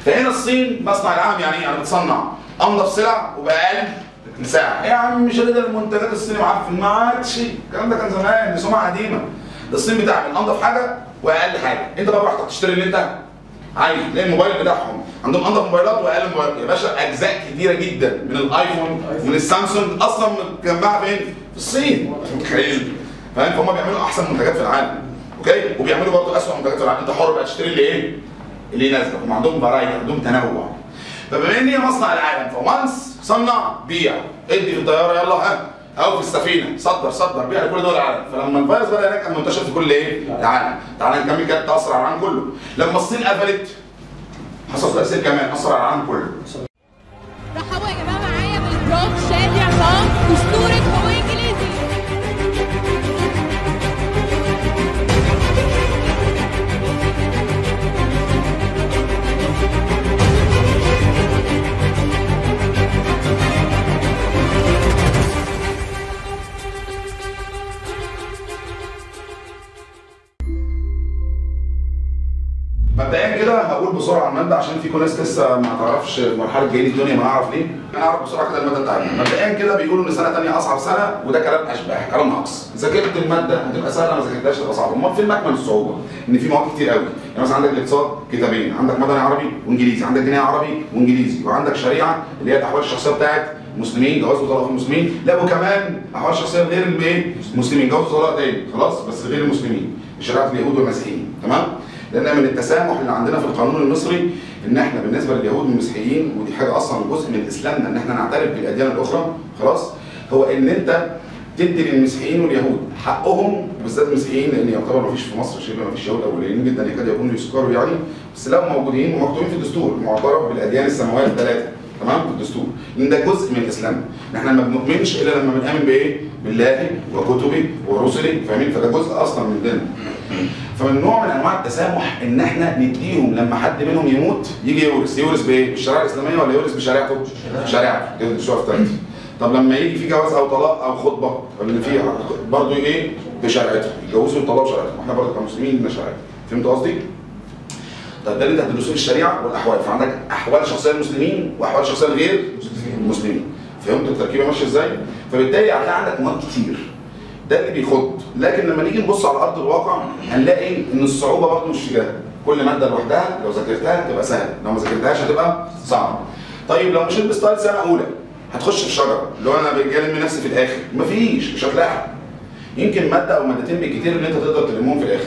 فهنا الصين مصنع العالم يعني ايه؟ يعني بتصنع انظف سلع وباقل مساحه يا عم مش هنقدر المنتجات الصيني معفن ما عادش الكلام ده كان زمان دي سمعه قديمه ده الصين بتعمل انظف حاجه واقل حاجه انت بقى براحتك تشتري اللي انت عايز تلاقي الموبايل بتاعهم عندهم انظف موبايلات واقل موبايلات يا باشا اجزاء كتيره جدا من الايفون من السامسونج اصلا متجمعه فين؟ في الصين متخيل فاهم فهم بيعملوا احسن منتجات في العالم اوكي وبيعملوا برضه اسوء منتجات في العالم انت حر بقى تشتري اللي ايه؟ اللي يناسبك هم عندهم فرايتي عندهم تنوع فبما ان هي مصنع العالم فوانس صنع بيع ادي في الطياره يلا ها او في السفينه صدر صدر بيع لكل دول العالم فلما الفيروس بدا هناك كان منتشر في كل ايه؟ العالم تعال نكمل كده تاثر على العالم كله لما الصين قفلت حصل تاثير كمان اثر على العالم كله رحبوا يا جماعه معايا بالبروك شادي عصام اسطوره هو انجليزي مبدئيا كده هقول بسرعه عن الماده عشان في ناس لسه ما تعرفش مرحله جاي الدنيا ما نعرف ليه انا اعرف بسرعه كده الماده بتاعتنا مبدئيا كده بيقولوا ان سنه ثانيه اصعب سنه وده كلام اشباح كلام ناقص ذاكرت الماده هتبقى سهله ما ذاكرتهاش هتبقى صعبه امال فين مكمن الصعوبه ان في مواد كتير قوي يعني مثلا عندك الاقتصاد كتابين عندك مدني عربي وانجليزي عندك ديني عربي وانجليزي وعندك شريعه اللي هي الاحوال الشخصيه بتاعت مسلمين جواز وطلاق المسلمين لا وكمان احوال شخصيه غير الايه المسلمين جواز وطلاق تاني خلاص بس غير المسلمين شريعه اليهود والمسيحيين تمام لان من التسامح اللي عندنا في القانون المصري ان احنا بالنسبه لليهود والمسيحيين ودي حاجه اصلا جزء من اسلامنا ان احنا نعترف بالاديان الاخرى خلاص هو ان انت تدي للمسيحيين واليهود حقهم بالذات المسيحيين لان يعتبر ما فيش في مصر شبه ما فيش يهود او قليلين جدا يكاد يكونوا يذكروا يعني بس لو موجودين ومكتوبين في الدستور معترف بالاديان السماويه الثلاثه تمام في الدستور لان ده جزء من الاسلام ان احنا ما بنؤمنش الا لما بنامن بايه؟ بالله وكتبه ورسله فاهمين فده جزء اصلا من ديننا فمن نوع من انواع التسامح ان احنا نديهم لما حد منهم يموت يجي يورث يورث بايه؟ بالشريعه الاسلاميه ولا يورث بشريعته؟ بشريعته كده الشرع الثالث طب لما يجي في جواز او طلاق او خطبه اللي فيها برضه ايه؟ بشريعته يتجوزوا ويطلقوا بشريعته واحنا برضه كمسلمين لنا شريعه فهمت قصدي؟ طب ده اللي انت هتدرسوه الشريعه والاحوال فعندك احوال شخصيه المسلمين واحوال شخصيه الغير المسلمين فهمت التركيبه ماشيه ازاي؟ فبالتالي هتلاقي عندك مواد كتير ده اللي بيخض لكن لما نيجي نبص على ارض الواقع هنلاقي ان الصعوبه برضه مش في ده كل ماده لوحدها لو ذاكرتها تبقى سهله لو ما ذاكرتهاش هتبقى صعبه طيب لو مشيت بستايل سنه اولى هتخش في شجره اللي هو انا بجلم نفسي في الاخر مفيش مش هتلاحق يمكن ماده او مادتين بالكتير اللي انت تقدر تلمهم في الاخر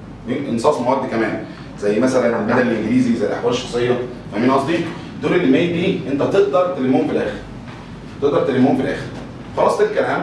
انصاص مواد كمان زي مثلا المدى الانجليزي زي الاحوال الشخصيه فاهمين قصدي؟ دول اللي ميبي انت تقدر تلمهم في الاخر تقدر تلمهم في الاخر خلاص ده الكلام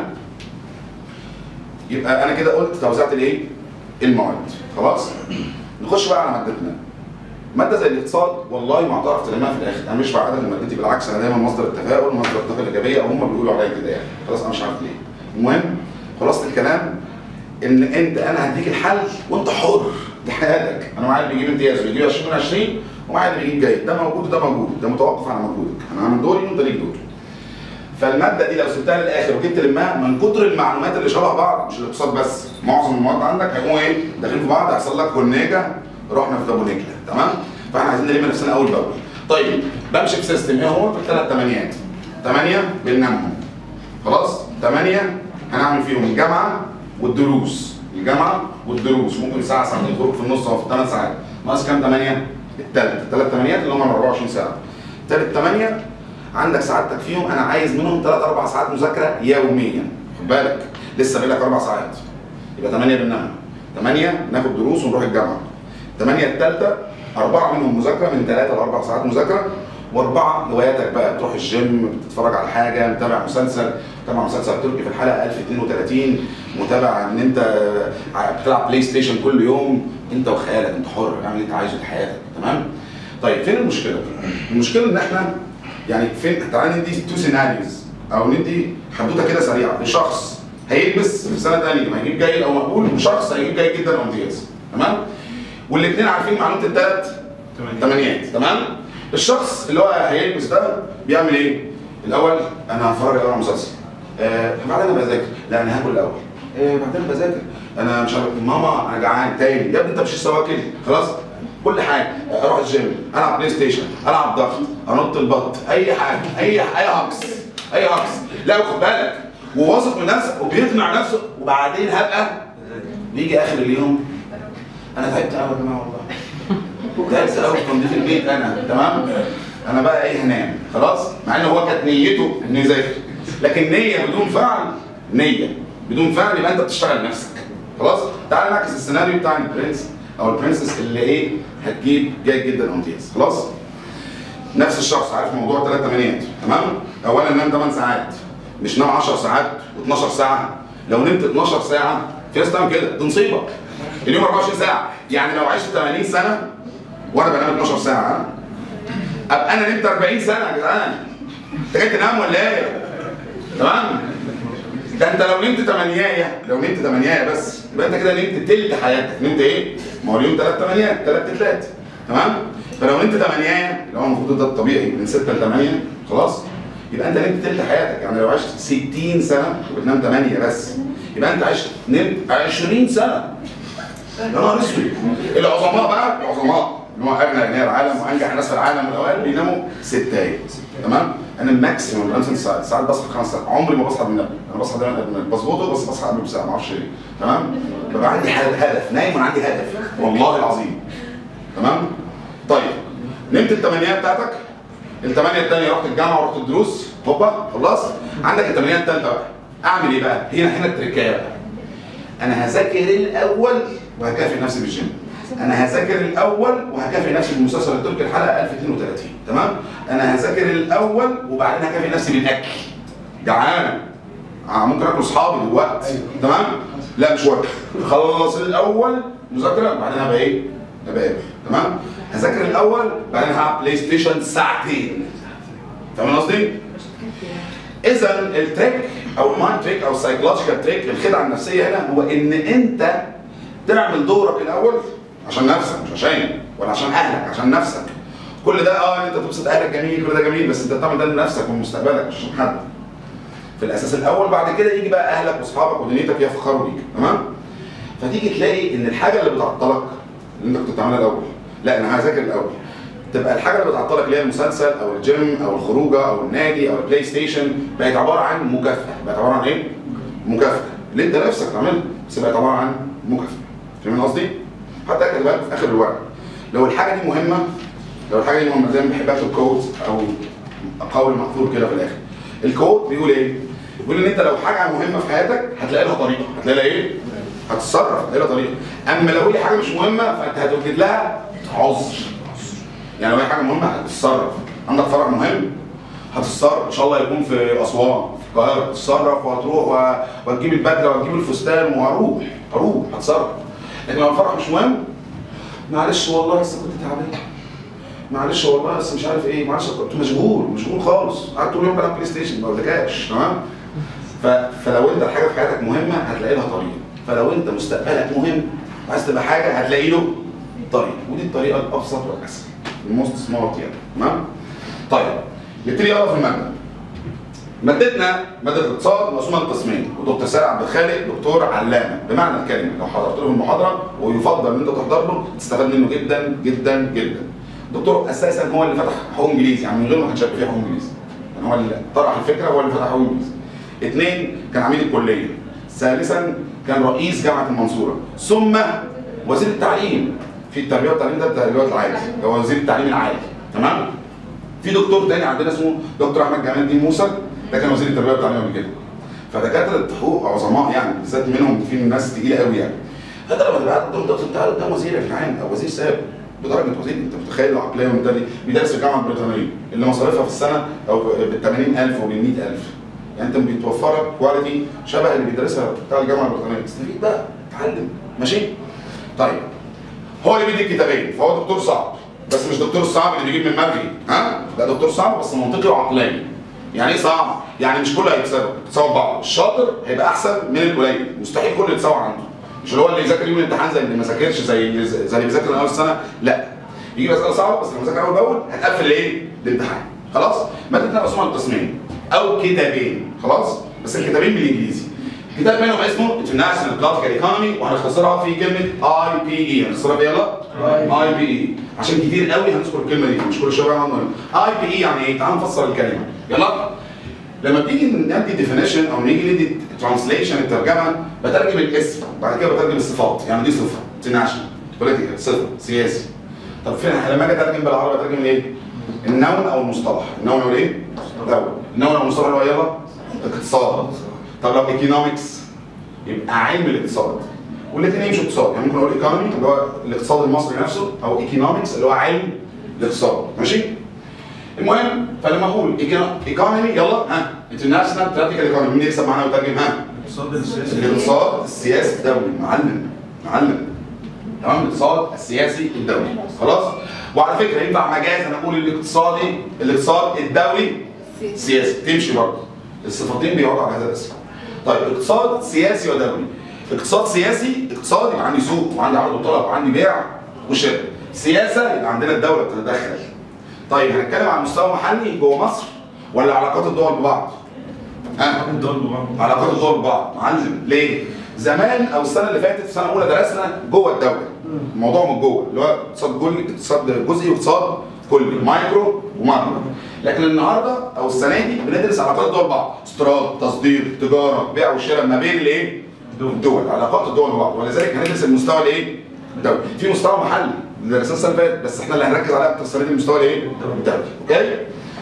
يبقى انا كده قلت توزعت الايه؟ المواد خلاص؟ نخش بقى على مادتنا ماده زي الاقتصاد والله ما هتعرف تلمها في الاخر انا مش بعقدها من مادتي بالعكس انا دايما مصدر التفاؤل مصدر الطاقه الايجابيه او هم بيقولوا عليا كده يعني خلاص انا مش عارف ليه المهم خلاصه الكلام ان انت انا هديك الحل وانت حر دي حياتك انا معايا اللي بيجيب امتياز بيجيب 20 من 20 ومعايا اللي بيجيب جيد ده موجود وده موجود ده متوقف على مجهودك انا عامل دوري وانت ليك دور فالماده دي لو سبتها للاخر وجبت تلمها من كتر المعلومات اللي شبه بعض مش الاقتصاد بس معظم المواد عندك هيقوموا ايه داخلين في بعض هيحصل لك كورنيجا رحنا في ابو نجله تمام فاحنا عايزين نلم نفسنا اول باول طيب بمشي بسيستم ايه هو بالثلاث ثمانيات ثمانيه بننامهم خلاص ثمانيه هنعمل فيهم الجامعه والدروس الجامعه والدروس ممكن ساعه ساعتين خروج في النص او في الثمان ساعات ناقص كام ثمانيه الثالث الثلاث ثمانيات اللي هم 24 ساعه ثالث ثمانيه عندك سعادتك فيهم انا عايز منهم 3 4 ساعات مذاكره يوميا خد بالك لسه باقي لك اربع ساعات يبقى 8 بننام 8 ناخد دروس ونروح الجامعه 8 الثالثه اربعه منهم مذاكره من 3 ل 4 ساعات مذاكره واربعه هواياتك بقى تروح الجيم بتتفرج على حاجه متابع مسلسل متابع مسلسل تركي في الحلقه 1032 متابع ان انت بتلعب بلاي ستيشن كل يوم انت وخيالك انت حر اعمل اللي انت عايزه في حياتك تمام طيب فين المشكله؟ المشكله ان احنا يعني فين تعالى ندي تو سيناريوز او ندي حدوته كده سريعه لشخص هيلبس في سنه ثانيه ما هيجيب جيد او مقبول وشخص هيجيب جيد جدا او امتياز تمام والاثنين عارفين معلومه الثلاث ثمانيات تمام الشخص اللي هو هيلبس ده بيعمل ايه الاول انا هفرج على مسلسل آه بعدين انا بذاكر لا انا هاكل الاول آه بعدين بذاكر انا مش عارف ماما انا جعان تاني يا ابني انت مش لسه واكل خلاص كل حاجه اروح الجيم العب بلاي ستيشن العب ضغط انط البط اي حاجه اي اي هكس اي هكس لا وخد بالك وواثق من نفسك وبيقنع نفسه وبعدين هبقى بيجي اخر اليوم انا تعبت قوي يا جماعه والله تعبت قوي في تنظيف البيت انا تمام انا بقى ايه هنام خلاص مع ان هو كانت نيته انه يذاكر لكن نيه بدون فعل نيه بدون فعل يبقى انت بتشتغل نفسك خلاص تعال نعكس السيناريو بتاع البرنس او البرنسس اللي ايه هتجيب جيد جدا او امتياز خلاص نفس الشخص عارف موضوع ثلاث تمانيات تمام اولا نام 8 ساعات مش نام 10 ساعات و12 ساعه لو نمت 12 ساعه في ناس تعمل كده دي مصيبه اليوم 24 ساعه يعني لو عشت 80 سنه وانا بنام 12 ساعه ها؟ ابقى انا نمت 40 سنه يا جدعان انت جاي تنام ولا ايه؟ تمام؟ ده انت لو نمت 8 لو نمت 8 بس يبقى انت كده نمت تلت حياتك نمت ايه؟ ما هو اليوم 3 8 3 تلات تمام؟ فلو نمت 8 لو هو المفروض ده الطبيعي من 6 ل 8 خلاص؟ يبقى انت نمت تلت حياتك يعني لو عشت 60 سنه وبتنام 8 بس يبقى انت عشت نمت 20 سنه يا نهار اسود العظماء بقى العظماء اللي هو اغنى اغنياء العالم وانجح ناس في العالم الاوائل بيناموا ستاية تمام انا الماكسيموم بنام ست ساعات ساعات بصحى خمس ساعات عمري ما بصحى من قبل انا بصحى دايما قبل النوم. بظبطه بس بصحى قبل بساعه ما اعرفش ليه تمام ببقى عندي هدف هدف نايم وانا عندي هدف والله العظيم تمام طيب نمت الثمانيه بتاعتك الثمانيه الثانيه رحت الجامعه ورحت الدروس هوبا خلاص عندك الثمانيه الثالثه بقى اعمل ايه بقى هنا هنا التركايه بقى انا هذاكر الاول وهكافئ نفسي بالجيم انا هذاكر الاول وهكافئ نفسي بالمسلسل التركي الحلقه 1032 تمام انا هذاكر الاول وبعدين هكافئ نفسي بالاكل جعان آه ممكن اكل اصحابي دلوقتي تمام لا مش وقت خلص الاول مذاكره بعدين هبقى ايه هبقى اكل تمام هذاكر الاول بعدين هلعب بلاي ستيشن ساعتين فاهم قصدي اذا التريك او المايند تريك او السايكولوجيكال تريك الخدعه النفسيه هنا هو ان انت تعمل دورك الاول عشان نفسك مش عشان ولا عشان اهلك عشان نفسك كل ده اه ان انت تبسط اهلك جميل كل ده جميل بس انت بتعمل ده لنفسك ومستقبلك مش عشان حد في الاساس الاول بعد كده يجي بقى اهلك واصحابك ودنيتك يفخروا بيك تمام فتيجي تلاقي ان الحاجه اللي بتعطلك اللي انت كنت بتعملها الاول لا انا هذاكر الاول تبقى الحاجه اللي بتعطلك اللي هي المسلسل او الجيم او الخروجه او النادي او البلاي ستيشن بقت عباره عن مكافاه بقت عباره عن ايه؟ مكافاه اللي انت نفسك تعملها بس بقت عباره عن مكافاه فاهمين قصدي؟ حتى كاتبها لكم في اخر الورقه لو الحاجه دي مهمه لو الحاجه دي مهمه زي ما بحب اكتب كود او قول مأثور كده في الاخر الكود بيقول ايه؟ بيقول ان انت لو حاجه مهمه في حياتك هتلاقي لها طريقه هتلاقي لها ايه؟ هتتصرف هتلاقي لها طريقه اما لو هي حاجه مش مهمه فانت هتوجد لها عذر يعني لو هي حاجه مهمه هتتصرف عندك فرع مهم هتتصرف ان شاء الله يكون في اسوان في القاهره هتتصرف وهتروح و- وهتجيب البدله وهتجيب الفستان وهروح هروح هتصرف لكن لو الفرح مش مهم معلش والله لسه كنت تعبان معلش والله بس مش عارف ايه معلش كنت مشغول مشغول خالص قعدت طول اليوم بلعب بلاي ستيشن ما اقولكاش تمام ف... فلو انت الحاجه في حياتك مهمه هتلاقي لها طريقه فلو انت مستقبلك مهم عايز تبقى حاجه هتلاقي له طريقه ودي الطريقه الابسط والاسهل الموست سمارت يعني تمام طيب نبتدي يلا في الماده مادتنا ماده الاقتصاد مقسومه لقسمين ودكتور سارع عبد الخالق دكتور علامه بمعنى الكلمه لو حضرت له المحاضره ويفضل ان انت تحضر له تستفاد منه جدا جدا جدا دكتور اساسا هو اللي فتح حقوق انجليزي يعني من غير ما كانش هيبقى فيه حقوق انجليزي يعني هو اللي طرح الفكره هو اللي فتح حقوق انجليزي اثنين كان عميد الكليه ثالثا كان رئيس جامعه المنصوره ثم وزير التعليم في التربيه والتعليم ده بتاع الوقت العادي ده هو وزير التعليم العالي تمام في دكتور تاني عندنا اسمه دكتور احمد جمال الدين موسى ده كان وزير التربيه والتعليم قبل كده فدكاتره حقوق عظماء يعني بالذات منهم في ناس تقيله قوي يعني حتى لما تبقى قاعد قدام دكتور انت قدام وزير يا جدعان او وزير سابق بدرجه وزير انت متخيل العقليه من ده دي بيدرس في الجامعه البريطانيه اللي مصاريفها في السنه او بال 80000 وبال 100000 يعني انت بيتوفر لك كواليتي شبه اللي بيدرسها بتاع الجامعه البريطانيه استفيد بقى اتعلم ماشي طيب هو اللي بيدي الكتابين فهو دكتور صعب بس مش دكتور الصعب اللي بيجيب من مرجي ها ده دكتور صعب بس منطقي وعقلاني يعني ايه صعب يعني مش كله هيتساوي يتساوي بعض الشاطر هيبقى احسن من القليل مستحيل كله يتساوي عنده مش اللي هو اللي يذاكر يوم الامتحان زي اللي ما ذاكرش زي زي اللي بيذاكر من اول السنه لا يجي مساله صعبه بس لما ذاكر اول باول هتقفل ايه الامتحان خلاص مادتنا مقسومه لقسمين او كتابين خلاص بس الكتابين بالانجليزي كتاب منهم اسمه International Political Economy وهنختصرها في كلمة اي بي اي هنختصرها في يلا اي بي اي عشان كتير قوي هنذكر الكلمة دي مش كل شوية اي بي اي يعني ايه؟ تعالوا نفسر الكلمة يلا لما بتيجي ندي ديفينيشن او نيجي ندي ترانسليشن الترجمه بترجم الاسم بعد كده بترجم الصفات يعني دي صفه انترناشونال بوليتيكال صفه سياسي طب فين لما اجي اترجم بالعربي اترجم ايه؟ النون او المصطلح النون او ايه؟ دوله النون او المصطلح اللي هو يلا اقتصاد طب لو ايكونومكس يبقى علم الاقتصاد والاثنين يمشوا اقتصاد يعني ممكن اقول ايكونومي اللي هو الاقتصاد المصري نفسه او ايكونومكس اللي هو علم الاقتصاد ماشي؟ المهم فلما اقول ايكونومي يلا ها انترناشونال بوليتيكال ايكونومي مين يكسب معانا ويترجم ها؟ الاقتصاد السياسي الاقتصاد السياسي الدولي معلم معلم تمام الاقتصاد السياسي الدولي خلاص وعلى فكره ينفع مجازا نقول الاقتصادي الاقتصاد الدولي سياسي تمشي برضه الصفتين بيقعدوا على هذا الاسم طيب اقتصاد سياسي ودولي اقتصاد سياسي اقتصاد يبقى عندي سوق وعندي عرض وطلب وعندي بيع وشراء سياسه يبقى عندنا الدوله بتتدخل طيب هنتكلم عن مستوى محلي جوه مصر ولا علاقات الدول ببعض؟ ها؟ الدول ببعض علاقات الدول ببعض معلم ليه؟ زمان او السنه اللي فاتت في سنه اولى درسنا جوه الدوله الموضوع من جوه اللي هو اقتصاد كلي اقتصاد جزئي واقتصاد كلي مايكرو وماكرو لكن النهارده او السنه دي بندرس علاقات الدول ببعض استيراد تصدير تجاره بيع وشراء ما بين الايه؟ الدول علاقات الدول ببعض ولذلك هندرس المستوى الايه؟ الدولي في مستوى محلي اللي درسناه السنه اللي فاتت بس احنا اللي هنركز عليه اكتر السنه دي المستوى الايه؟ الدولي اوكي؟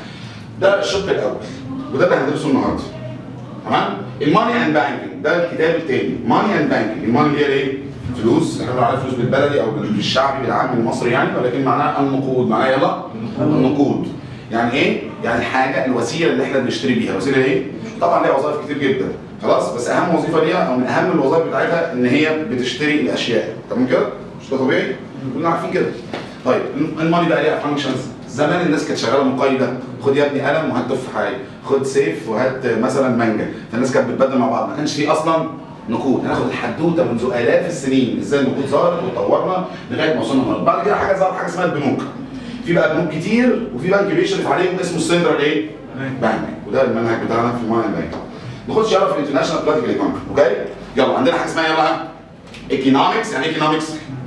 ده الشق الاول وده اللي هندرسه النهارده تمام الماني اند بانكينج ده الكتاب الثاني ماني اند بانكينج الماني اللي هي ايه فلوس احنا بنقول عليها فلوس بالبلدي او بالشعبي بالعام المصري يعني ولكن معناها النقود معناها يلا النقود يعني ايه يعني الحاجه الوسيله اللي احنا بنشتري بيها الوسيله ايه طبعا ليها وظائف كتير جدا خلاص بس اهم وظيفه ليها او من اهم الوظائف بتاعتها ان هي بتشتري الاشياء تمام كده مش ده طبيعي كلنا عارفين كده طيب الماني بقى ليها فانكشنز زمان الناس كانت شغاله مقايضه خد يا ابني قلم وهات تفاحيه خد سيف وهات مثلا مانجا فالناس كانت بتبدل مع بعض ما كانش في اصلا نقود هناخد الحدوته منذ الاف السنين ازاي النقود ظهرت واتطورنا لغايه ما وصلنا النهارده بعد كده حاجه ظهر حاجه اسمها البنوك في بقى بنوك كتير وفي بنك بيشرف عليهم اسمه السنترال ايه؟ بانك وده المنهج بتاعنا في الماني بانك نخش يلا في الانترناشونال بوليتيكال ايكونومي اوكي يلا عندنا حاجه اسمها يلا ايكونومكس يعني ايه ايكونومكس؟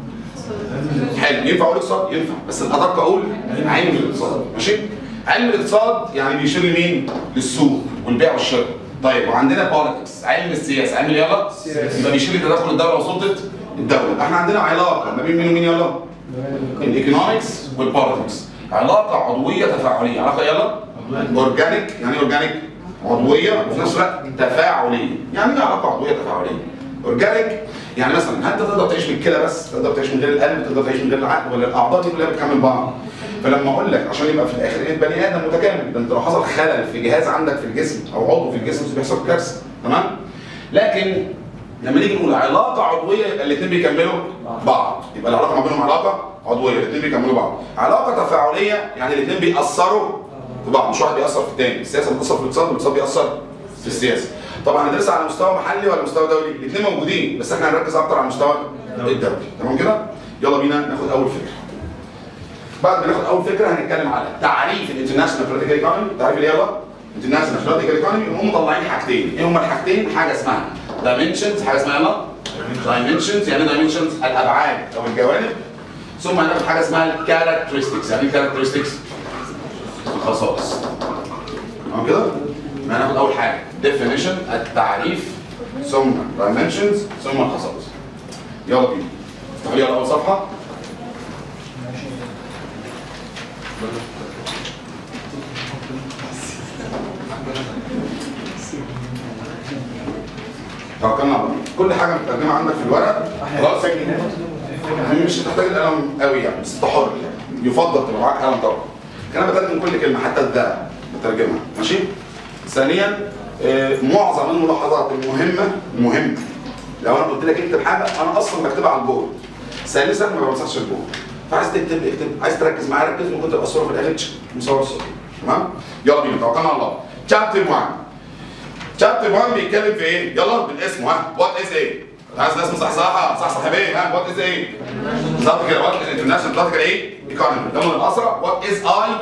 حلو ينفع اقول اقتصاد؟ ينفع بس الادق اقول علم الاقتصاد ماشي؟ علم الاقتصاد يعني بيشير لمين؟ للسوق والبيع والشراء طيب وعندنا بوليتكس علم السياسه علم يلا يبقى بيشير لتدخل الدوله وسلطه الدوله احنا عندنا علاقه ما بين مين ومين يلا؟ الايكونومكس والبوليتكس علاقه عضويه تفاعليه علاقه يلا اورجانيك يعني ايه اورجانيك؟ عضويه وفي نفس الوقت تفاعليه يعني ايه علاقه عضويه تفاعليه؟ اورجانيك يعني مثلا هل انت تقدر تعيش بالكلى بس تقدر تعيش من غير القلب تقدر تعيش من غير العقل ولا الاعضاء دي كلها بتكمل بعض فلما اقول لك عشان يبقى في الاخر ايه بني ادم متكامل ده انت لو حصل خلل في جهاز عندك في الجسم او عضو في الجسم بيحصل كارثه تمام لكن لما نيجي نقول علاقه عضويه يبقى الاثنين بيكملوا بعض يبقى العلاقه ما بينهم علاقه عضويه الاثنين بيكملوا بعض علاقه تفاعليه يعني الاثنين بيأثروا في بعض مش واحد بيأثر في الثاني السياسه بتأثر في الاقتصاد والاقتصاد بيأثر في السياسه طبعا هندرسها على مستوى محلي ولا مستوى دولي الاثنين موجودين بس احنا هنركز اكتر على المستوى الدولي تمام كده يلا بينا ناخد اول فكره بعد ما ناخد اول فكره هنتكلم على تعريف الانترناشونال بوليتيكال ايكونومي تعريف اللي يلا انترناشونال بوليتيكال ايكونومي وهم مطلعين حاجتين ايه هما الحاجتين حاجه اسمها دايمنشنز حاجه اسمها يلا دايمنشنز يعني دايمنشنز الابعاد او الجوانب ثم هناخد حاجه اسمها الكاركترستكس يعني ايه كاركترستكس الخصائص تمام كده هناخد اول حاجه definition التعريف ثم dimensions ثم الخصائص يلا بينا افتحوا لي على اول صفحه توكلنا على الله كل حاجه مترجمه عندك في الورق خلاص مش هتحتاج القلم قوي يعني بس انت حر يعني يفضل تبقى معاك قلم طبعا انا بترجم كل كلمه حتى الداء بترجمها ماشي ثانيا آه، معظم الملاحظات المهمه المهمه لو انا قلت لك اكتب حاجه انا اصلا بكتبها على البورد ثالثا ما بمسحش البورد فعايز تكتب اكتب عايز تركز معايا ركز ممكن تبقى الصوره في الاخر تش- مصور الصوره تمام يلا بينا توكلنا على الله شابتر 1 شابتر 1 بيتكلم في ايه يلا بالاسم ها وات از ايه عايز ناس مصحصحه صحصح بيه ها وات از ايه بالظبط كده وات از انترناشونال بوليتيكال ايه ايكونومي ده من الاسرع وات از اي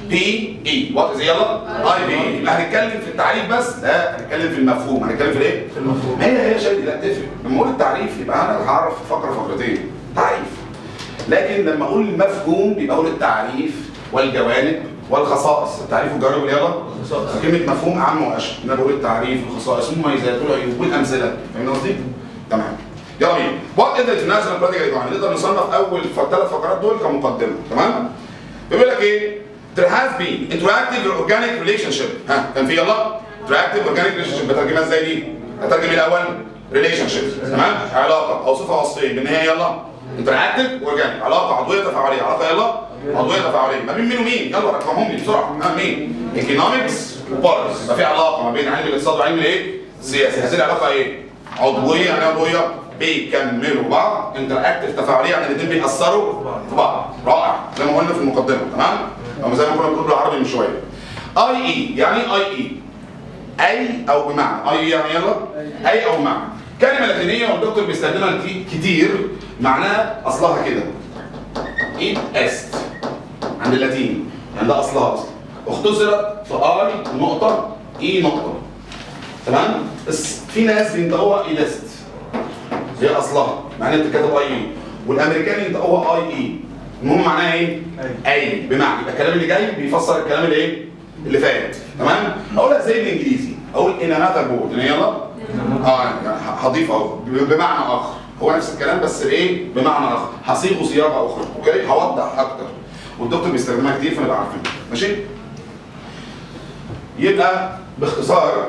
بي اي وات از يلا اي بي اي يبقى هنتكلم في التعريف بس لا هنتكلم في المفهوم هنتكلم في الايه؟ في المفهوم. ما هي هي شيء لا تفرق لما اقول التعريف يبقى انا هعرف في فقره فقرتين تعريف لكن لما اقول المفهوم يبقى اقول التعريف والجوانب والخصائص التعريف والجوانب يلا كلمه مفهوم اعم واشمل انا بقول التعريف والخصائص والمميزات والعيوب والامثله فاهم قصدي؟ تمام يلا بينا وات از انترناشونال براتيكال ايكونومي نقدر نصنف اول ثلاث فقرات دول كمقدمه تمام؟ بيقول لك ايه؟ there has been interactive organic relationship ها كان في يلا interactive organic relationship بترجمها ازاي دي؟ هترجم الاول relationship تمام؟ علاقه او صفه وصفيه بان هي يلا interactive organic علاقه عضويه تفاعليه علاقه يلا عضويه تفاعليه ما بين مين ومين؟ يلا رقمهم لي بسرعه ها مين؟ economics وبوليتكس يبقى في علاقه ما بين علم الاقتصاد وعلم الايه؟ السياسه هذه العلاقه ايه؟ عضويه يعني إيه عضويه بيكملوا بعض انتراكتيف تفاعليه يعني الاثنين بيأثروا في بعض رائع زي ما قلنا في المقدمه تمام؟ او زي ما كنا بنقول بالعربي من شويه اي اي يعني اي اي اي او بمعنى اي يعني يلا اي او بمعنى كلمه لاتينيه والدكتور بيستخدمها كتي- كتير معناها اصلها كده اي است عند اللاتيني يعني ده اصلها اصلا اختصرت في اي نقطه اي نقطه تمام بس في ناس بينطقوها ايدست هي اصلها معناها بتتكتب اي اي والامريكان ينطقوها اي اي المهم معناها ايه؟ اي بمعنى يبقى الكلام اللي جاي بيفسر الكلام اللي ايه؟ اللي فات تمام؟ اقولها زي الانجليزي اقول ان انذر بورد يلا اه يعني هضيف اهو بمعنى اخر هو نفس الكلام بس ايه؟ بمعنى اخر هصيغه صياغه اخرى اوكي؟ هوضح اكتر والدكتور بيستخدمها كتير فنبقى عارفين ماشي؟ يبقى باختصار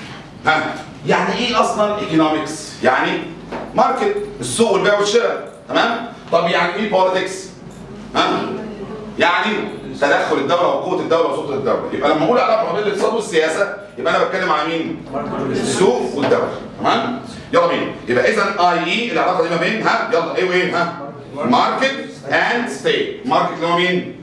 ها يعني ايه اصلا ايكونومكس؟ يعني ماركت السوق والبيع والشراء تمام؟ طب يعني ايه بوليتكس؟ ها؟ يعني تدخل الدوله وقوه الدوله وسلطه الدوله يبقى لما اقول علاقه ما بين الاقتصاد والسياسه يبقى انا بتكلم على مين؟ السوق والدوله تمام؟ يلا بينا يبقى اذا اي اي العلاقه دي ما بين ها يلا ايه وايه ها؟ ماركت اند ستيت ماركت اللي هو مين؟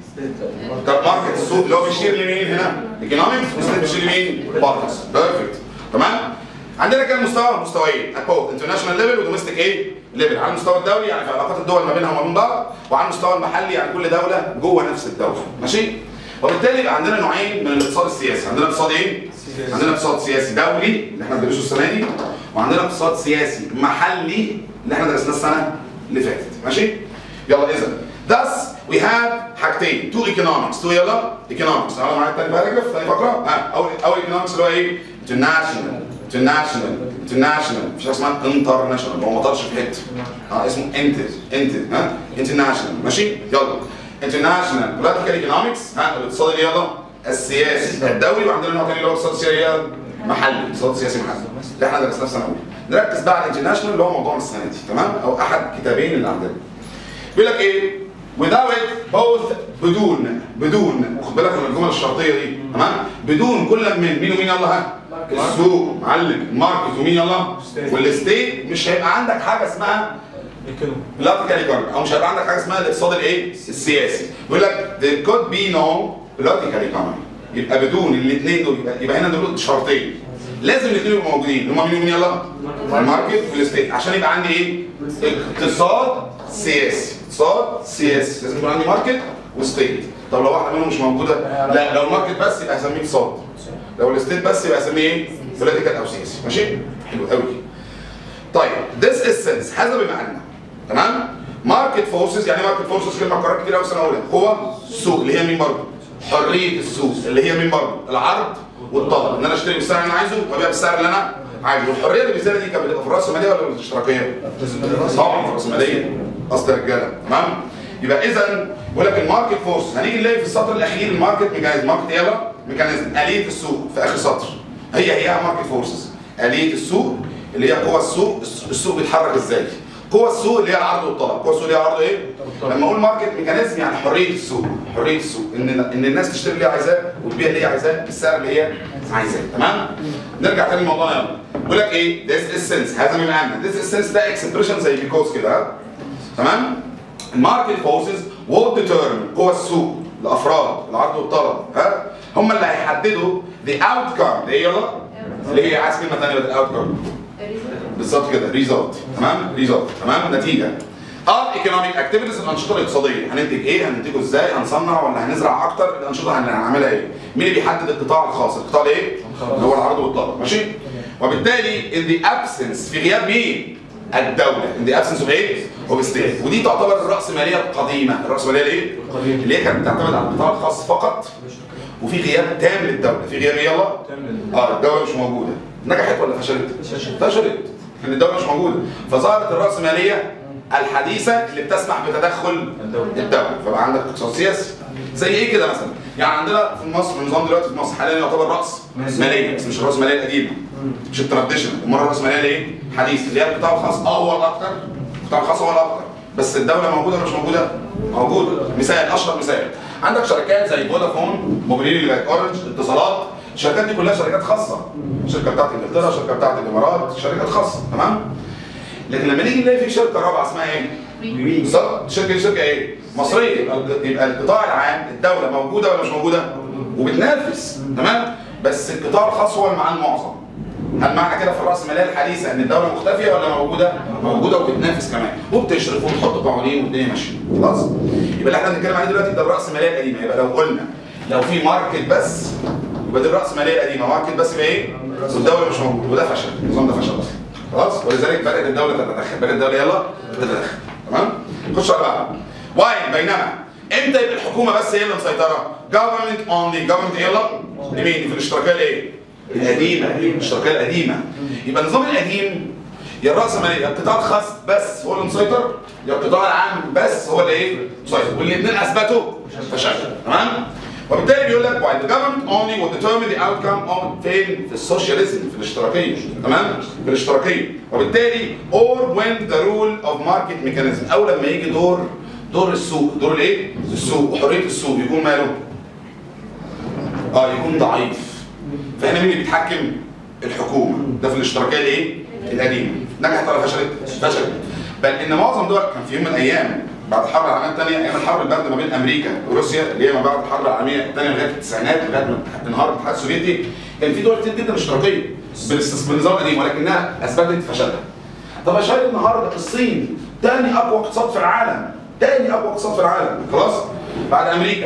طب ماركت السوق اللي هو بيشير لمين هنا؟ ايكونومكس وستيت بيشير لمين؟ بوليتكس بيرفكت تمام؟ عندنا كام مستوى؟ مستويين ابوت انترناشونال ليفل ودوميستيك ايه؟ ليفل على المستوى الدولي يعني في علاقات الدول ما بينها وما بين بعض وعلى المستوى المحلي يعني كل دوله جوه نفس الدوله ماشي؟ وبالتالي يبقى عندنا نوعين من الاقتصاد السياسي عندنا اقتصاد ايه؟ عندنا اقتصاد سياسي دولي اللي احنا بندرسه السنه دي وعندنا اقتصاد سياسي محلي اللي احنا درسناه السنه اللي فاتت ماشي؟ يلا اذا thus we have حاجتين تو economics تو يلا economics تعالوا معايا تاني باراجراف تاني فقره ها اول اول economics اللي هو ايه؟ international international international مش حاجه اسمها international هو ما طارش في حته اه اسمه انتر انتر ها international ماشي يلا international political economics ها الاقتصاد اللي يلا السياسي الدولي وعندنا نوع تاني اللي هو الاقتصاد السياسي محلي اقتصاد سياسي محلي اللي احنا درسناه في سنه اولى نركز بقى على الانترناشونال اللي هو موضوعنا السنه دي تمام او احد كتابين اللي عندنا بيقول لك ايه without it both بدون بدون خد بالك من الجمله الشرطيه دي تمام بدون كل من مين ومين يلا ها السوق معلم الماركت ومين يلا والستيت مش هيبقى عندك حاجه اسمها political economy او مش هيبقى عندك حاجه اسمها الاقتصاد الايه السياسي بيقول لك there could be no political economy يبقى بدون الاثنين دول يبقى, يبقى هنا دول شرطين لازم الاثنين يبقوا موجودين هم مين ومين يلا الماركت والستيت عشان يبقى عندي ايه اقتصاد سياسي اقتصاد سياسي لازم يكون عندي ماركت وستيت طب لو واحده منهم مش موجوده لا لو الماركت بس يبقى هسميه اقتصاد لو الستيت بس يبقى هسميه ايه بوليتيكال او سياسي ماشي حلو قوي طيب this is sense هذا بمعنى تمام ماركت فورسز يعني ماركت فورسز كلمه قرار كتير قوي سنه اولى هو السوق اللي هي مين برضه حريه السوق اللي هي مين برضه العرض والطلب ان انا اشتري بالسعر اللي انا عايزه وابيع بالسعر اللي انا عايزه والحريه اللي بيزيد دي كانت بتبقى في الراسماليه ولا في الاشتراكيه؟ طبعا في الراسماليه اصل رجاله تمام يبقى اذا بقول لك الماركت فورس هنيجي نلاقي في السطر الاخير الماركت ميكانيزم ماركت ايه بقى؟ ميكانيزم اليه السوق في اخر سطر هي هي ماركت فورسز اليه السوق اللي هي قوى السوق السوق بيتحرك ازاي؟ قوى السوق اللي هي العرض والطلب قوى السوق اللي هي العرض ايه؟ لما اقول ماركت ميكانيزم يعني حريه السوق حريه السوق ان ان الناس تشتري اللي هي عايزاه وتبيع اللي هي عايزاه بالسعر اللي هي عايزاه تمام؟ نرجع تاني لموضوعنا يلا بيقول لك ايه؟ this is sense هذا من معنى this is sense ده اكسبريشن زي بيكوز كده ها؟ تمام؟ الماركت فورسز وول ديترمين قوى السوق الافراد العرض والطلب ها هم اللي هيحددوا the outcome ايه يلا؟ اللي هي عايز كلمه ثانيه بدل outcome بالظبط كده ريزلت تمام ريزلت تمام نتيجه اه ايكونوميك اكتيفيتيز الانشطه الاقتصاديه هننتج ايه هننتجه ازاي هنصنع ولا هنزرع اكتر الانشطه هن- هنعملها ايه مين اللي بيحدد القطاع الخاص القطاع الايه اللي هو العرض والطلب ماشي وبالتالي in the absence في غياب مين الدوله in the absence of ايه of state ودي تعتبر الراسماليه القديمه الراسماليه الايه اللي هي كانت بتعتمد على القطاع الخاص فقط وفي غياب تام للدوله في غياب إيه يلا اه الدوله مش موجوده نجحت ولا فشلت فشلت لان الدوله مش موجوده فظهرت الراسماليه الحديثه اللي بتسمح بتدخل الدوله فبقى عندك اقتصاد سياسي زي ايه كده مثلا يعني عندنا في مصر النظام دلوقتي في مصر حاليا يعتبر راس ماليه بس مش الراس ماليه القديمه مش التراديشنال امال الراس ماليه الايه حديث اللي هي القطاع الخاص اه هو الاكثر القطاع الخاص هو الاكثر بس الدوله موجوده ولا مش موجوده موجوده مثال اشهر مثال عندك شركات زي فودافون موبيليري لايك اورنج اتصالات الشركات دي كلها شركات خاصه الشركه بتاعت انجلترا الشركه بتاعت الامارات شركات خاصه تمام لكن لما نيجي نلاقي في شركه رابعه اسمها ايه بالظبط الشركه دي شركه ايه مصريه يبقى يبقى القطاع العام الدوله موجوده ولا مش موجوده وبتنافس تمام بس القطاع الخاص هو اللي معاه المعظم هل معنى كده في الراسماليه الحديثه ان الدوله مختفيه ولا موجوده؟ موجوده وبتنافس كمان وبتشرف وبتحط قوانين والدنيا ماشيه خلاص؟ يبقى اللي احنا بنتكلم عليه دلوقتي ده الراسماليه القديمه يبقى لو قلنا لو في ماركت بس يبقى دي الراسماليه القديمه ماركت بس يبقى ايه؟ والدوله مش موجوده وده فشل النظام ده فشل اصلا خلاص؟ ولذلك بدات الدوله تتدخل بدات الدوله يلا تتدخل تمام؟ خش على بعض واين بينما امتى يبقى الحكومه بس هي اللي مسيطره؟ government only government يلا لمين؟ في الاشتراكيه الايه؟ القديمه الاشتراكيه القديمه يبقى النظام القديم يا الراسماليه القطاع الخاص بس هو اللي مسيطر يا القطاع العام بس هو اللي ايه؟ مسيطر والاثنين اثبتوا فشل تمام؟ وبالتالي بيقول لك while the government only will determine the outcome of فين؟ في السوشياليزم في الاشتراكيه تمام؟ في الاشتراكيه وبالتالي or when the rule of market mechanism او لما يجي دور دور السوق دور الايه؟ السوق وحريه السوق يكون ماله؟ اه يكون ضعيف فهنا مين اللي بيتحكم؟ الحكومه ده في الاشتراكيه الايه؟ القديمه نجحت ولا فشلت؟ فشلت بل ان معظم دول كان في يوم من الايام بعد الحرب العالميه الثانيه ايام الحرب البارده ما بين امريكا وروسيا اللي هي ما بعد الحرب العالميه الثانيه لغايه التسعينات لغايه ما انهار الاتحاد السوفيتي كان في دول كتير جدا اشتراكيه بالاستس- بالنظام القديم ولكنها اثبتت فشلها. طب يا شايف النهارده الصين ثاني اقوى اقتصاد في العالم ثاني اقوى اقتصاد في العالم خلاص بعد امريكا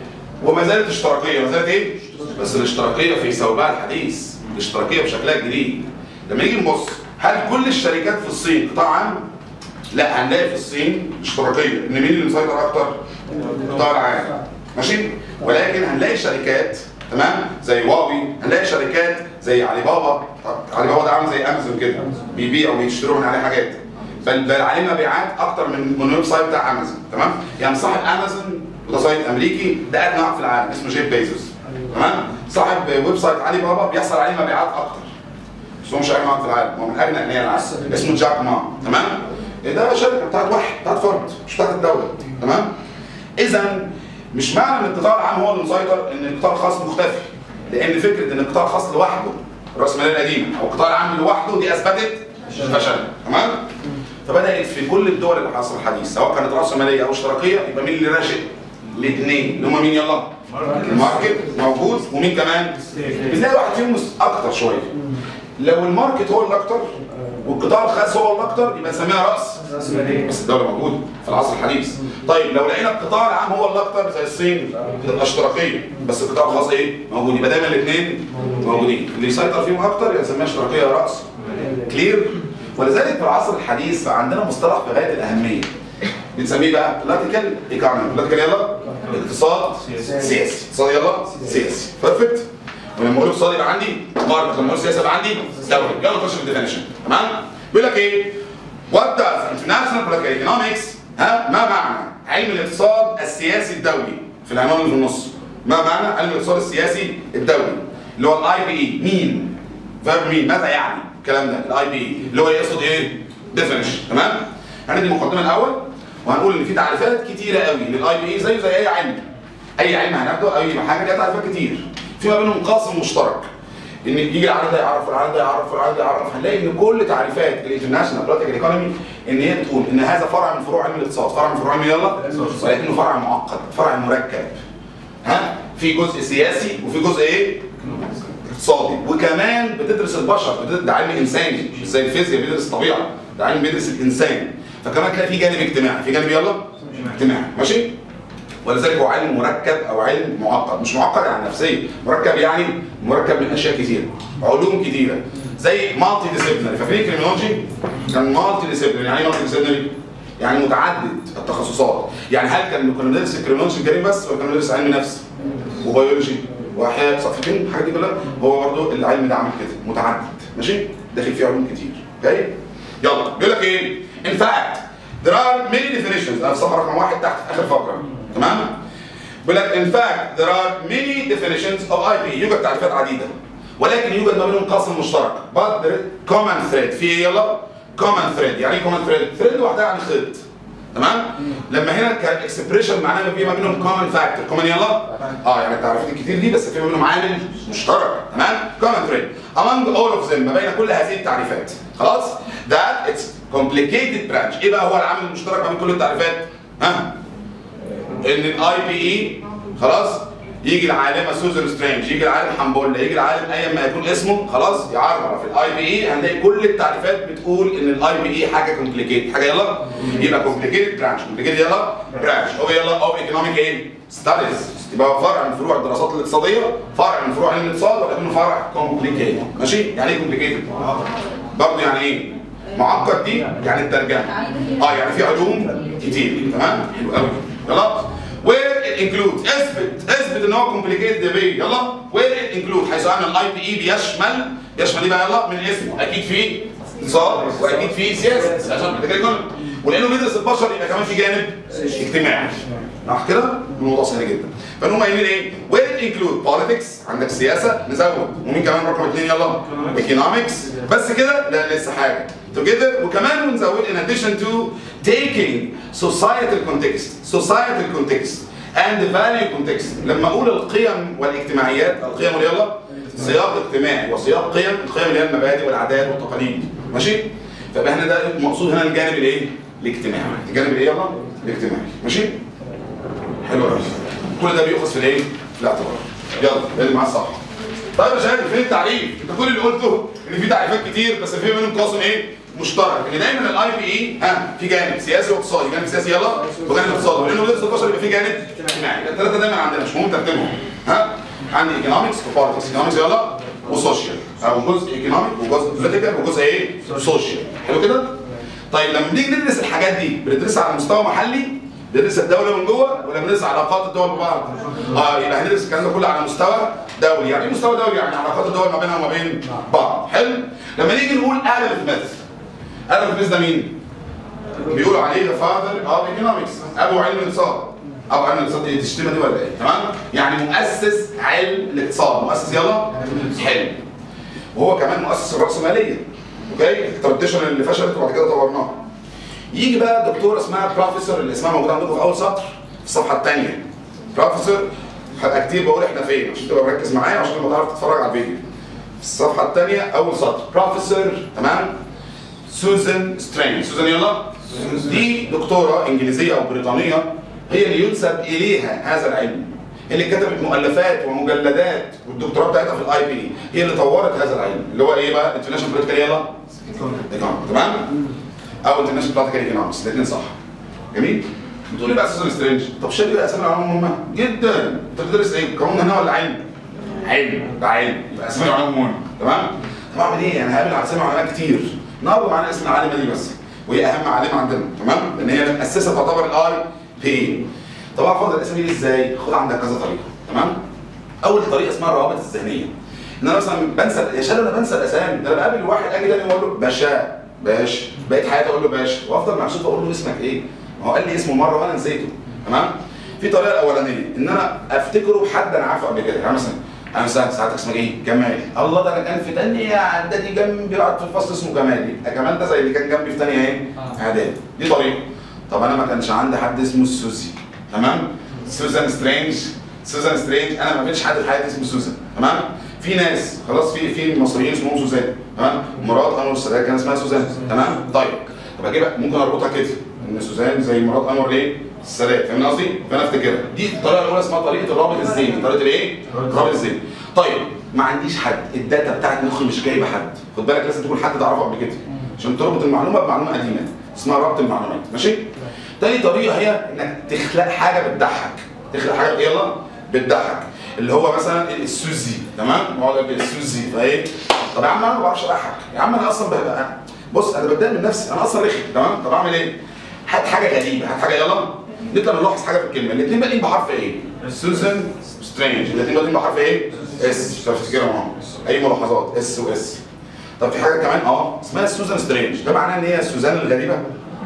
وما زالت اشتراكيه ما زالت ايه؟ بس الاشتراكيه في ثوبها الحديث الاشتراكيه بشكلها الجديد لما نيجي نبص هل كل الشركات في الصين قطاع عام؟ لا هنلاقي في الصين اشتراكيه ان مين اللي مسيطر اكتر؟ القطاع العام ماشي؟ ولكن هنلاقي شركات تمام زي واوي هنلاقي شركات زي علي بابا طب علي بابا ده عامل زي امازون كده بيبيع ويشتروا من عليه حاجات بل بل عليه مبيعات اكتر من من الويب سايت بتاع امازون تمام يعني صاحب امازون وده سايت امريكي ده ادنى واحد في العالم اسمه جيف بيزوس تمام صاحب ويب سايت علي بابا بيحصل عليه مبيعات اكتر بس هو مش اغنى واحد في العالم هو من اغنى اغنياء العالم اسمه جاك ما تمام ده شركه بتاعت واحد بتاعت فرد مش بتاعت الدوله تمام اذا مش معنى ان القطاع العام هو اللي مسيطر ان القطاع الخاص مختفي لان فكره ان القطاع الخاص لوحده الراسماليه القديمه او القطاع العام لوحده دي اثبتت فشل تمام فبدات في كل الدول اللي العصر الحديث سواء كانت راسماليه او اشتراكيه يبقى مين اللي راشد؟ الاثنين اللي هم مين يلا؟ الماركت موجود ومين كمان؟ بنلاقي واحد فيهم اكتر شويه لو الماركت هو الاكتر والقطاع الخاص هو الاكتر يبقى نسميها راس بس الدوله موجوده في العصر الحديث طيب لو لقينا القطاع العام هو الاكتر زي الصين تبقى اشتراكيه بس القطاع الخاص ايه موجود يبقى دايما الاثنين موجودين اللي يسيطر فيهم اكتر يبقى نسميها اشتراكيه راس كلير ولذلك في العصر الحديث بقى عندنا مصطلح في غايه الاهميه بنسميه بقى بلاتيكال ايكونومي بلاتيكال يلا اقتصاد سياسي اقتصاد يلا سياسي بيرفكت ولما اقول اقتصاد يبقى عندي ماركت لما اقول سياسه يبقى عندي دوله يلا نخش في الديفينيشن تمام بيقول لك ايه وات داز انترناشونال بوليتيكال ايكونومكس ها ما معنى علم الاقتصاد السياسي الدولي في العنوان اللي في النص ما معنى علم الاقتصاد السياسي الدولي اللي هو الاي بي اي مين فيرب مين ماذا يعني الكلام ده الاي بي اي اللي هو يقصد ايه ديفينيشن تمام هندي المقدمه الاول وهنقول ان في تعريفات كتيره قوي للاي بي اي زيه زي اي علم اي علم هناخده اي حاجه ليها تعريفات كتير في ما بينهم قاسم مشترك ان يجي العالم ده يعرف والعالم ده يعرف والعالم ده يعرف هنلاقي ان كل تعريفات الانترناشونال بوليتيكال ايكونومي ان هي بتقول ان هذا فرع من فروع علم الاقتصاد فرع من فروع علم يلا ولكنه فرع معقد فرع مركب ها في جزء سياسي وفي جزء ايه اقتصادي وكمان بتدرس البشر بتدرس ده علم انساني مش زي الفيزياء بيدرس الطبيعه ده علم بيدرس الانسان فكمان تلاقي في جانب اجتماعي في جانب يلا اجتماعي ماشي ولذلك هو علم مركب او علم معقد مش معقد يعني نفسيا مركب يعني مركب من اشياء كتيره علوم كتيره زي مالتي ديسيبلينري فاكرين الكريمنولوجي كان مالتي ديسيبلينري يعني ايه مالتي ديسيبلينري يعني متعدد التخصصات يعني هل كان كنا بندرس الكريمنولوجي الكريم بس ولا كنا بندرس علم نفس وبيولوجي واحياء صفحتين الحاجات دي كلها هو برضه العلم ده عامل كده متعدد ماشي داخل فيه علوم كتير اوكي يلا بيقول لك ايه in fact there are many definitions انا في صفحه رقم واحد تحت في اخر فقره تمام بيقول لك in fact there are many definitions of IP يوجد تعريفات عديده ولكن يوجد ما بينهم قاسم مشترك but there is common thread في إيه يلا common thread يعني ايه common thread thread لوحدها يعني خيط تمام لما هنا كان اكسبريشن معناها في ما بينهم common factor common يلا اه يعني التعريفات الكتير دي بس في ما بينهم عامل مشترك تمام common thread among all of them ما بين كل هذه التعريفات خلاص that it's complicated branch ايه بقى هو العامل المشترك ما بين كل التعريفات ها ان الاي بي اي خلاص يجي العالمه سوزان سترينج يجي العالم حنبله يجي العالم ايا ما يكون اسمه خلاص يعرف الاي بي اي هنلاقي كل التعريفات بتقول ان الاي بي اي حاجه كومبليكيت حاجه يلا يبقى كومبليكيتد برانش كومبليكيتد يلا برانش هو يلا اوف ايكونوميك ايه ستاديز يبقى هو فرع من فروع الدراسات الاقتصاديه فرع من فروع علم الاقتصاد ولكنه فرع كومبليكيتد ماشي يعني ايه كومبليكيتد برضه يعني ايه معقد دي يعني الترجمه اه يعني في علوم كتير تمام حلو قوي يلا where it includes اثبت اثبت ان هو complicated بيه يلا where it includes حيث ان الاي بي اي بيشمل يشمل ايه بقى يلا من اسمه اكيد في اقتصاد واكيد في سياسه عشان كده كده ولانه بيدرس البشر يبقى كمان في جانب اجتماعي صح كده الموضوع سهل جدا فهم قايلين ايه where it include politics عندك سياسه نزود ومين كمان رقم اثنين يلا economics بس كده لا لسه حاجه together وكمان بنزود in addition to taking societal context societal context and value context لما اقول القيم والاجتماعيات القيم اللي يلا سياق اجتماعي وسياق قيم القيم اللي هي المبادئ والعادات والتقاليد ماشي فيبقى هنا ده المقصود هنا الجانب الايه الاجتماعي الجانب الايه يلا الاجتماعي ماشي حلو قوي كل ده بيؤخذ في الايه في الاعتبار يلا اللي معاه صح طيب يا شباب فين التعريف انت كل اللي قلته ان في تعريفات كتير بس في منهم قاسم ايه مشترك ان دايما الاي بي اي ها في جانب سياسي واقتصادي جانب سياسي يلا وجانب اقتصادي ولانه بيدرس البشر يبقى في جانب اجتماعي الثلاثه دايما عندنا مش مهم ترتيبهم ها عندي ايكونومكس وبوليتكس ايكونومكس يلا وسوشيال او جزء ايكونوميك وجزء بوليتيكال وجزء ايه سوشيال حلو كده طيب لما بنيجي ندرس الحاجات دي بندرسها على مستوى محلي بندرس الدوله من جوه ولا بندرس علاقات الدول ببعض؟ اه يبقى هندرس الكلام ده كله على مستوى دولي، يعني ايه مستوى دولي؟ يعني علاقات الدول ما بينها وما بين بعض، حلو؟ لما نيجي نقول ادم سميث ادم سميث ده مين؟ بيقولوا عليه ذا فاذر اوف ايكونومكس، ابو علم الاقتصاد. ابو علم الاقتصاد دي تشتمه دي ولا ايه؟ تمام؟ يعني مؤسس علم الاقتصاد، مؤسس يلا؟ حلو. وهو كمان مؤسس الراسماليه. اوكي؟ التراديشن اللي فشلت وبعد كده طورناها. يجي بقى دكتوره اسمها بروفيسور اللي اسمها موجوده عندكم في اول سطر في الصفحه الثانيه بروفيسور هبقى كتير بقول احنا فين عشان تبقى مركز معايا عشان لما تعرف تتفرج على الفيديو في الصفحه الثانيه اول سطر بروفيسور تمام سوزان سترين سوزان يلا دي دكتوره انجليزيه او بريطانيه هي اللي ينسب اليها هذا العلم اللي كتبت مؤلفات ومجلدات والدكتوراه بتاعتها في الاي بي هي اللي طورت هذا العلم اللي هو ايه بقى انترناشونال بوليتيكال يلا تمام او انترناشونال بوليتيكال ايكونومكس الاثنين صح جميل بتقول لي بقى سوزان سترينج طب شايف بقى اسامي العلوم مهمه جدا انت بتدرس ايه قانون هنا ولا علم علم ده علم يبقى اسامي العلوم مهمه تمام طب اعمل ايه انا هقابل اسامي علماء كتير النهارده معانا اسم العالمه دي بس وهي اهم عالمه عندنا تمام لان هي مؤسسه تعتبر الاي بي طب احفظ الاسامي دي ازاي خد عندك كذا طريقه تمام اول طريقه اسمها الروابط الذهنيه ان انا مثلا بنسى يا شباب انا بنسى الاسامي ده انا بقابل واحد اجي تاني واقول له باشا باش بقيت حياتي اقول له باش وافضل مبسوط اقول له اسمك ايه ما هو قال لي اسمه مره وانا نسيته تمام في طريقه الاولانيه ان انا افتكره بحد انا عارفه قبل كده يعني مثلا انا مثلا ساعتك اسمك ايه؟ جمال الله ده انا كان في تانية اعدادي جنبي قاعد في الفصل اسمه جمال يبقى جمال ده زي اللي كان جنبي في تانية ايه؟ اعدادي دي طريقه طب انا ما كانش عندي حد اسمه سوزي تمام؟ سوزان سترينج سوزان سترينج انا ما فيش حد في حياتي اسمه سوزان تمام؟ في ناس خلاص في في مصريين اسمهم سوزان تمام؟ مرات انور السادات كان اسمها سوزان تمام؟ طيب طب اجيب ممكن اربطها كده ان سوزان زي مرات انور ايه؟ السادات فاهم قصدي؟ فانا افتكرها دي الطريقه الاولى اسمها طريقه الرابط الذهني طريقه الايه؟ الرابط الذهني طيب ما عنديش حد الداتا بتاعت مخي مش جايبه حد خد بالك لازم تكون حد تعرفه قبل كده عشان تربط المعلومه بمعلومه قديمه اسمها ربط المعلومات ماشي تاني طريقه هي انك تخلق حاجه بتضحك تخلق حاجه يلا بتضحك اللي هو مثلا السوزي تمام اقعد اقول السوزي فايه طب يا عم انا ما بعرفش اضحك يا عم انا اصلا ببقى بص انا بتضايق من نفسي انا اصلا رخم تمام طب اعمل ايه هات حاجه غريبه هات حاجه يلا نبدا نلاحظ حاجه في الكلمه الاثنين بادئين بحرف ايه سوزان سترينج الاثنين بادئين بحرف ايه اس مش هتفتكرهم اهو اي ملاحظات اس واس طب في حاجه كمان اه اسمها سوزان سترينج ده معناه ان هي سوزان الغريبه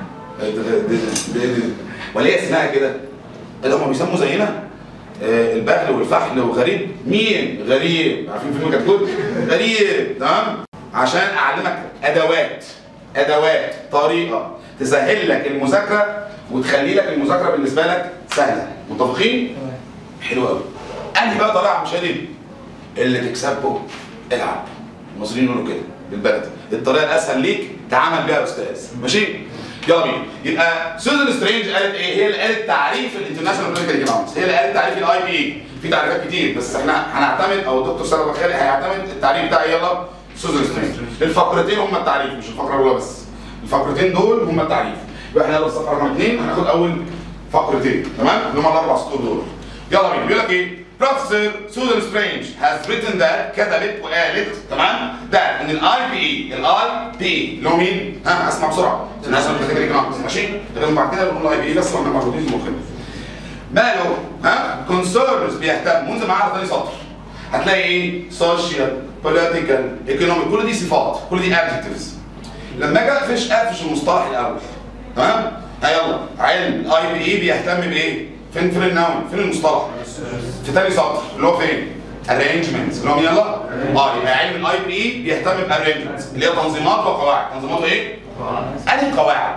ولا هي اسمها كده ده هم بيسموا زينا آه، البغل والفحل وغريب مين غريب عارفين فيلم كتكوت غريب تمام عشان اعلمك ادوات ادوات طريقه تسهل لك المذاكره وتخلي لك المذاكره بالنسبه لك سهله متفقين حلو قوي انهي بقى طريقه يا عم شادي اللي تكسبه العب المصريين يقولوا كده بالبلد الطريقه الاسهل ليك تعامل بيها يا استاذ ماشي يلا بينا يبقى سوزان سترينج قالت ايه هي اللي قالت تعريف الانترناشونال بوليتيكال ايكونومكس هي اللي قالت تعريف الاي بي اي في تعريفات كتير بس احنا هنعتمد او الدكتور سلام بخاري هيعتمد التعريف بتاعي يلا سوزان سترينج الفقرتين هم التعريف مش الفقره الاولى بس الفقرتين دول هم التعريف يبقى احنا يلا في الصفحه رقم اثنين هناخد اول فقرتين تمام اللي هم الاربع سطور دول يلا بينا بيقول لك ايه بروفيسور سوزان سترينج has written that كتبت وقالت تمام ده ان الاي بي اي الاي بي اللي هو مين؟ ها اسمع بسرعه الناس اللي بتذاكر ايكونومكس ماشي؟ لازم بعد كده نقول الاي بي اي بس واحنا موجودين في مخنا ماله ها كونسيرنز بيهتم منذ معاه ثاني سطر هتلاقي ايه سوشيال بوليتيكال ايكونوميك كل دي صفات كل دي ادجكتيفز لما اجي اقفش اقفش المصطلح الاول تمام ها يلا علم الاي بي اي بيهتم بايه فين فين النون فين المصطلح في تاني سطر اللي هو فين arrangements اللي هو مين يلا اه يبقى علم الاي بي اي بيهتم بارينجمنتس اللي هي تنظيمات وقواعد تنظيمات ايه انهي قواعد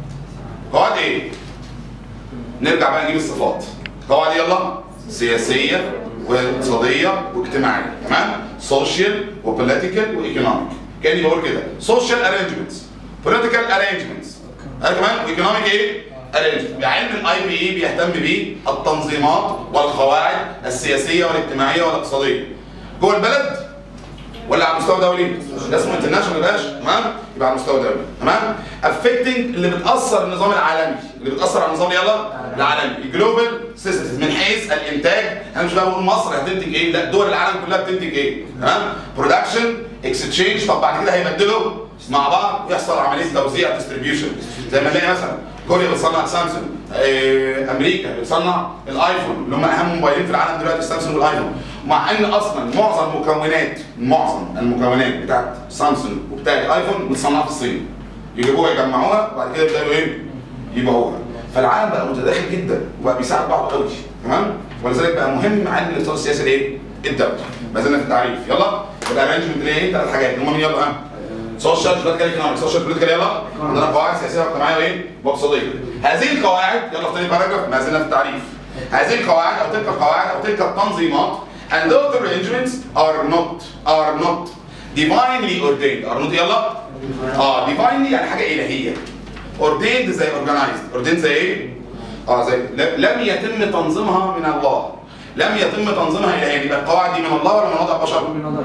قواعد ايه نرجع بقى نجيب الصفات قواعد يلا سياسيه واقتصاديه واجتماعيه تمام سوشيال وبوليتيكال وايكونوميك كاني بقول كده سوشيال ارينجمنتس بوليتيكال ارينجمنتس انا كمان وايكونوميك ايه ارينجمنت علم الاي بي اي بيهتم بالتنظيمات والقواعد السياسيه والاجتماعيه والاقتصاديه جوه البلد ولا على مستوى دولي؟ ده اسمه انترناشونال يا باشا تمام؟ يبقى على مستوى دولي تمام؟ افكتنج اللي بتاثر النظام العالمي اللي بتاثر على النظام يلا العالمي الجلوبال سيستمز من حيث الانتاج انا مش بقى بقول مصر هتنتج ايه؟ لا دول العالم كلها بتنتج ايه؟ تمام؟ برودكشن اكستشينج طب بعد كده هيبدلوا مع بعض ويحصل عمليه توزيع ديستريبيوشن زي ما نلاقي مثلا كوريا بتصنع سامسونج آه، امريكا بتصنع الايفون اللي هم اهم موبايلين في العالم دلوقتي سامسونج والايفون مع ان اصلا معظم المكونات معظم المكونات بتاعت سامسونج وبتاعت الايفون متصنعه في الصين يجيبوها يجمعوها وبعد كده يبداوا ايه يبيعوها فالعالم بقى متداخل جدا وبقى بيساعد بعض قوي تمام ولذلك بقى مهم علم الاقتصاد السياسي الايه الدولي ما زلنا في التعريف يلا الارانجمنت اللي هي ايه ثلاث حاجات هم مين يلا ها سوشيال بوليتيكال ايكونوميك سوشيال بوليتيكال يلا عندنا قواعد سياسيه واجتماعيه وايه واقتصاديه هذه القواعد يلا في تاني باراجراف ما زلنا في التعريف هذه القواعد او تلك القواعد او تلك التنظيمات and those arrangements are not are not divinely ordained are not يلا اه divinely يعني حاجه الهيه ordained زي organized ordained زي ايه اه زي ل- لم يتم تنظيمها من الله لم يتم تنظيمها الهيا يبقى القواعد دي من الله ولا من وضع البشر؟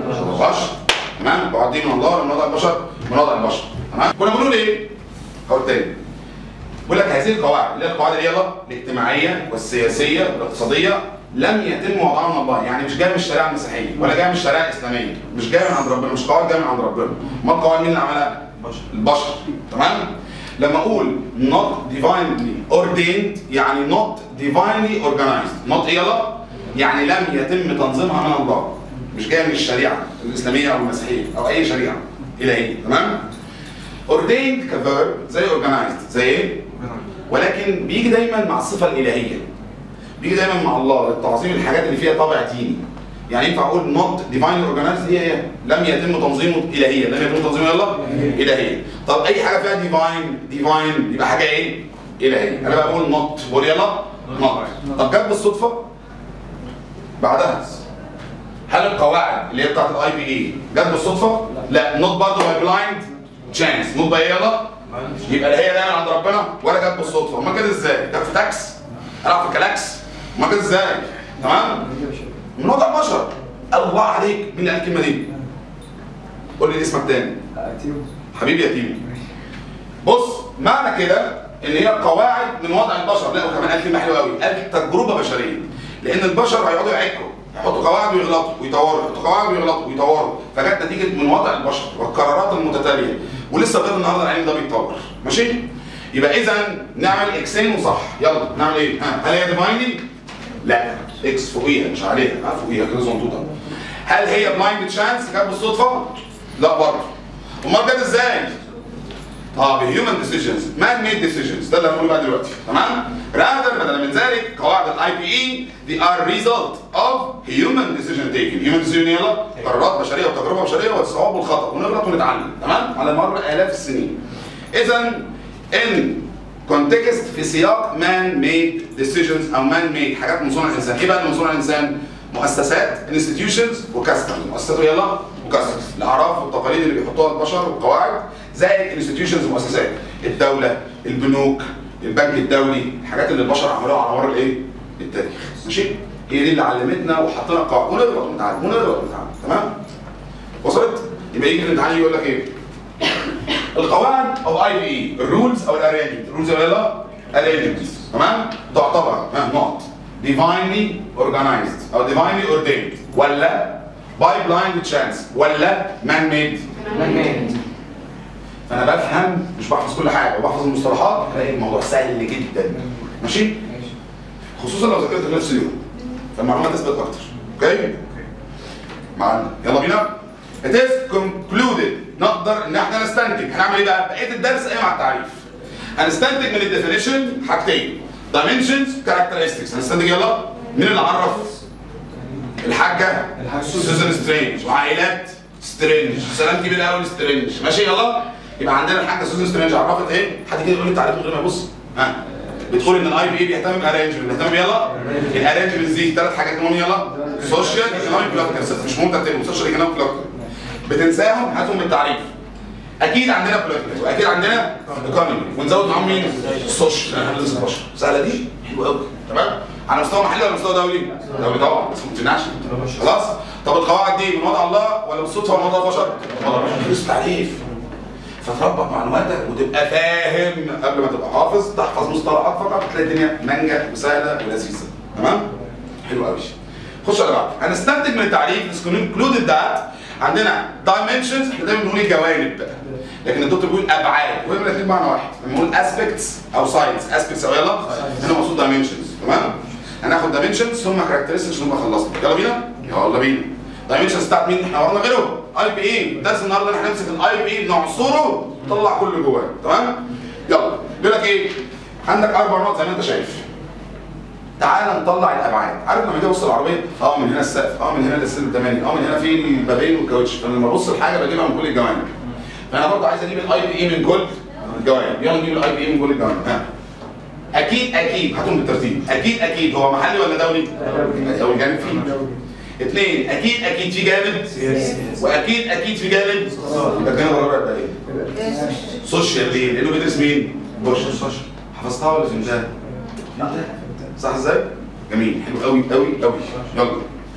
بشر تمام القواعد دي من الله ولا من وضع البشر؟ من وضع البشر تمام كنا بنقول ايه؟ هقول تاني بيقول لك هذه القواعد اللي هي القواعد اللي يلا الاجتماعيه والسياسيه والاقتصاديه لم يتم وضعها من الله يعني مش جايه من الشريعه المسيحيه ولا جايه من الشريعه الاسلاميه مش جايه من عند ربنا مش قواعد جايه من عند ربنا ما القواعد مين اللي عملها؟ البشر تمام لما اقول not divinely ordained يعني not divinely organized not ايه يلا يعني لم يتم تنظيمها من الله مش جايه من الشريعه الاسلاميه او المسيحيه او اي شريعه الهيه تمام ordained كفيرب زي organized زي ايه ولكن بيجي دايما مع الصفه الالهيه بيجي دايما مع الله للتعظيم الحاجات اللي فيها طابع ديني يعني ينفع اقول not divinely organized هي هي لم يتم تنظيمه الهيه لم يتم تنظيمه يلا الهيه طب اي حاجه فيها divine divine يبقى حاجه ايه الهيه انا بقى بقول not بقول يلا not طب جت بالصدفه بعدها هل القواعد اللي هي بتاعت الاي بي اي جت بالصدفه؟ لا نوت برضه باي بلايند تشانس نوت باي يلا يبقى لا هي دايما عند ربنا ولا جت بالصدفه امال كده ازاي؟ جت في تاكس العب في كلاكس امال كده ازاي؟ تمام؟ من وضع البشر الله عليك مين اللي قال الكلمه دي؟ قول لي اسمك تاني حبيبي يا تيمو بص معنى كده ان هي قواعد من وضع البشر لا وكمان قال كلمه حلوه قوي قال تجربه بشريه لان البشر هيقعدوا يعكوا يحطوا قواعد ويغلطوا ويطوروا يحطوا قواعد ويغلطوا ويطوروا فجت نتيجه من وضع البشر والقرارات المتتاليه ولسه لغايه النهارده العلم ده بيتطور ماشي يبقى اذا نعمل اكسين وصح يلا نعمل ايه ها هل هي ديفاينلي لا اكس فوقيها مش عليها ها فوقيها كده زنطوطه هل هي بلايند تشانس جت بالصدفه لا برضه امال جت ازاي اه بهيومن ديسيجنز مان ميد ديسيجنز ده اللي هنقوله بقى دلوقتي تمام rather بدلا من ذلك قواعد الاي بي اي دي ار ريزلت اوف هيومن ديسيجن تيكن هيومن ديسيجن يلا قرارات بشريه وتجربه بشريه والصواب والخطا ونغلط ونتعلم تمام على مر الاف السنين اذا ان كونتكست في سياق مان ميد ديسيجنز او مان ميد حاجات من صنع الانسان ايه بقى اللي من صنع الانسان مؤسسات انستتيوشنز وكاستمز مؤسسات يلا وكاستمز الاعراف والتقاليد اللي بيحطوها البشر والقواعد زائد انستتيوشنز ومؤسسات الدوله البنوك البنك الدولي الحاجات اللي البشر عملوها على مر الايه التاريخ ماشي هي دي اللي علمتنا وحطينا قواعد ونغلط ونتعلم ونغلط ونتعلم تمام وصلت يبقى يجي الامتحان يقول لك ايه القواعد او اي بي اي الرولز او الارينجمنت الرولز او يلا arrangements تمام تعتبر ها نقط divinely organized او divinely ordained ولا by blind chance ولا man made فانا بفهم مش بحفظ كل حاجه وبحفظ المصطلحات الاقي الموضوع سهل جدا ماشي خصوصا لو ذاكرت نفس اليوم فالمعلومات تثبت اكتر اوكي معانا يلا بينا It is concluded نقدر ان احنا نستنتج هنعمل ايه بقى؟ بقيه الدرس ايه مع التعريف هنستنتج من الديفينيشن حاجتين dimensions characteristics هنستنتج يلا مين اللي عرف الحاجه سوزان سترينج وعائلات سترينج سلام كبير قوي سترينج ماشي يلا يبقى عندنا الحاجه سوزان سترينج عرفت ايه حد كده يقول لي التعريف من غير ما يبص ها بتقول ان الاي بي اي بيهتم بالارينجمنت بيهتم يلا الارينجمنت دي ثلاث حاجات مهمه يلا سوشيال ايكونوميك بلوكرز مش مهم ترتيبهم سوشيال ايكونوميك بلوكر بتنساهم هاتهم من التعريف اكيد عندنا بوليتيكال واكيد عندنا ايكونومي ونزود معاهم مين؟ السوشيال احنا بندرس البشر سهله دي حلوه قوي تمام على مستوى محلي ولا مستوى دولي؟ دولي طبعا بس انترناشونال خلاص طب القواعد دي من وضع الله ولا بالصدفه من وضع البشر؟ من وضع البشر بس تعريف فتربط معلوماتك وتبقى فاهم قبل ما تبقى حافظ تحفظ مصطلحات فقط تلاقي الدنيا منجح وسهله ولذيذه تمام؟ حلو قوي خش على بعض هنستنتج من التعريف included ذات عندنا dimensions احنا دايما بنقول الجوانب بقى لكن الدكتور بيقول ابعاد وهم الاثنين معنى واحد لما نقول aspects او sides aspects او يلا هنا مقصود dimensions تمام هناخد dimensions ثم characteristics ثم خلصنا يلا بينا يلا بينا dimensions بتاعت مين احنا ورانا غيرهم اي بي اي درس النهارده احنا هنمسك الاي بي اي نعصره نطلع كل اللي جواه تمام يلا بيقول لك ايه عندك اربع نقط زي ما انت شايف تعال نطلع الابعاد عارف لما تيجي تبص العربيه اه من هنا السقف اه من هنا السلم الثماني اه من هنا في البابين والكاوتش فانا لما ابص الحاجه بجيبها من كل الجوانب فانا برضه عايز اجيب الاي بي اي من كل الجوانب يلا نجيب الاي بي اي من كل الجوانب ها اكيد اكيد هاتهم بالترتيب اكيد اكيد هو محلي ولا دولي؟ دولي جانب فيه اثنين اكيد اكيد في جانب واكيد اكيد في جانب يبقى الجانب الرابع ده ايه؟ سوشيال ليه؟ لانه بيدرس مين؟ بوش حفظتها ولا فهمتها؟ فهمتها صح ازاي؟ جميل حلو قوي قوي قوي يلا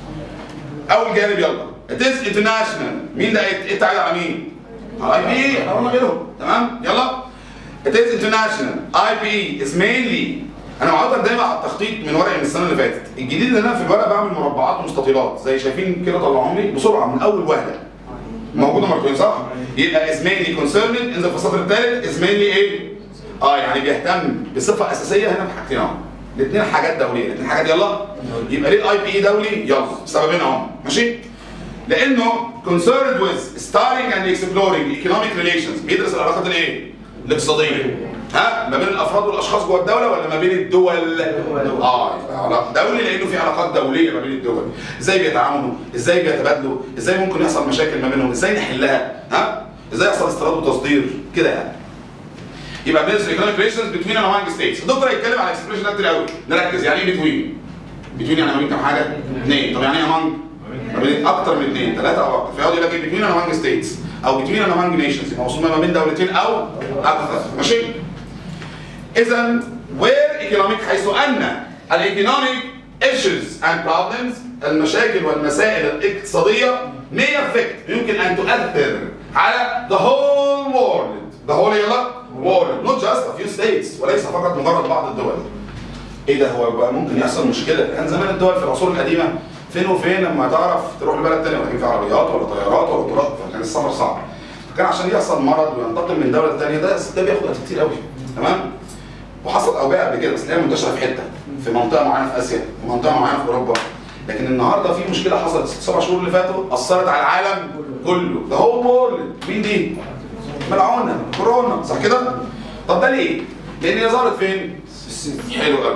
اول جانب يلا it is international مين ده ايه التعريف على مين؟ على اي بي احنا قلنا غيرهم تمام يلا it is international IPE is mainly انا معودك دايما على التخطيط من ورقي من السنه اللي فاتت الجديد ان انا في الورق بعمل مربعات ومستطيلات زي شايفين كده طلعهم لي بسرعه من اول وهله موجوده مرتين صح؟ يبقى is mainly concerned in the السطر الثالث is mainly ايه؟ اه يعني بيهتم بصفه اساسيه هنا في حاجتين اهو الاثنين حاجات دوليه الاثنين حاجات يلا يبقى ليه الاي بي اي دولي يلا بسببين اهو ماشي لانه concerned with studying and exploring economic relations بيدرس العلاقات الايه الاقتصاديه ها ما بين الافراد والاشخاص جوه الدوله ولا ما بين الدول اه يبقى علاقة دولي لانه في علاقات دوليه ما بين الدول ازاي بيتعاملوا ازاي بيتبادلوا ازاي ممكن يحصل مشاكل ما بينهم ازاي نحلها ها ازاي يحصل استيراد وتصدير كده يعني يبقى بندرس الايكونوميك ريليشنز بتوين اند امونج ستيتس الدكتور هيتكلم على الاكسبريشن ده كتير قوي نركز يعني ايه بتوين بتوين يعني ما بين كام حاجه اثنين طب يعني ايه امونج ما بين اكتر من اثنين ثلاثه او اكتر فيقعد يقول لك ايه بتوين اند امونج ستيتس او بتوين اند امونج نيشنز يبقى مقصود ما بين دولتين او اكثر ماشي اذا وير ايكونوميك حيث ان الايكونوميك issues and problems المشاكل والمسائل الاقتصاديه may affect يمكن ان تؤثر على the whole world the whole يلا world not just a few states وليس فقط مجرد بعض الدول ايه ده هو بقى ممكن يحصل مشكله كان زمان الدول في العصور القديمه فين وفين لما تعرف تروح لبلد تاني ولا في عربيات ولا طيارات ولا قطارات فكان السفر صعب فكان عشان يحصل مرض وينتقل من دوله لثانيه ده ده بياخد وقت كتير قوي تمام وحصل اوبئه قبل كده بس تلاقيها منتشره في حته في منطقه معينه في اسيا في منطقه معينه في اوروبا لكن النهارده في مشكله حصلت ست سبع شهور اللي فاتوا اثرت على العالم كله ده هو وورلد مين دي؟ ملعونه كورونا صح كده؟ طب ده ليه؟ لان هي ظهرت فين؟ حلو قوي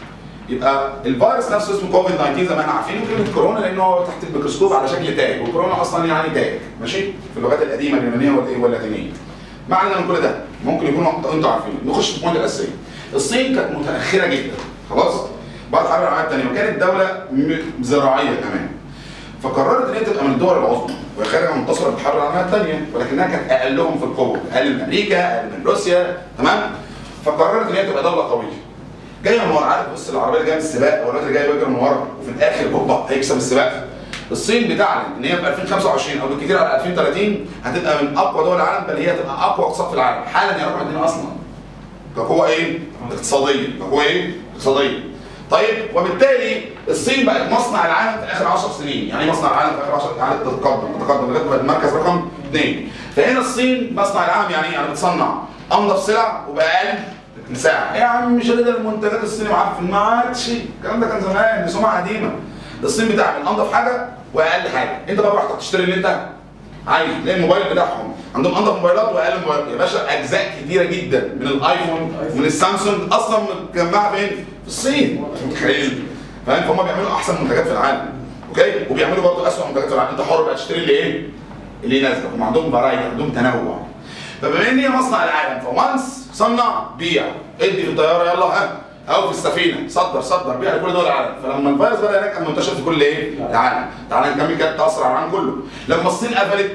يبقى الفيروس نفسه اسمه كوفيد 19 زي ما احنا عارفين كلمه كورونا لانه هو تحت الميكروسكوب على شكل تاج وكورونا اصلا يعني تاج ماشي في اللغات القديمه اليونانيه والايه واللاتينيه ما علينا من كل ده ممكن يكون انتوا عارفين نخش في البوينت الاساسيه الصين كانت متاخره جدا خلاص بعد الحرب العالميه الثانيه وكانت دوله م- زراعيه كمان فقررت ان هي تبقى من الدول العظمى وهي خارجه منتصره في الحرب العالميه الثانيه ولكنها كانت اقلهم في القوه اقل من امريكا اقل من روسيا تمام فقررت ان هي تبقى دوله قويه جايه من ورا عارف بص العربيه اللي جايه من السباق والراجل اللي جاي بيجري من ورا وفي الاخر هوبا هيكسب السباق الصين بتعلن ان هي في 2025 او بالكثير على 2030 هتبقى من اقوى دول العالم بل هي هتبقى اقوى اقتصاد في العالم حالا هي رقم اثنين اصلا كقوه ايه؟ اقتصاديه كقوه ايه؟ اقتصاديه طيب وبالتالي الصين بقت مصنع العالم في اخر 10 سنين يعني ايه مصنع العالم في اخر 10 يعني تتقدم تتقدم لغايه ما بقت المركز رقم اثنين فهنا الصين مصنع العالم يعني ايه؟ يعني بتصنع انظف سلع وباقل مساحه يا عم مش هنقدر المنتجات الصيني معفن ما عادش الكلام ده كان زمان دي سمعه قديمه الصين بتعمل انظف حاجه واقل حاجه انت بقى براحتك تشتري اللي انت عايز تلاقي الموبايل بتاعهم عندهم انظف موبايلات واقل موبايلات يا باشا اجزاء كتيره جدا من الايفون ومن السامسونج اصلا متجمعه فين؟ في الصين متخيل فاهم فهم بيعملوا احسن منتجات في العالم اوكي وبيعملوا برضه اسوء منتجات في العالم انت حر بقى تشتري اللي ايه؟ اللي يناسبك هم عندهم فرايتي عندهم تنوع فبما ان هي مصنع العالم فوانس صنع بيع ادي في الطياره يلا ها او في السفينه صدر صدر بيع لكل دول العالم فلما الفيروس بدا هناك كان منتشر في كل ايه؟ العالم تعالى نكمل كده تاثر على العالم كله لما الصين قفلت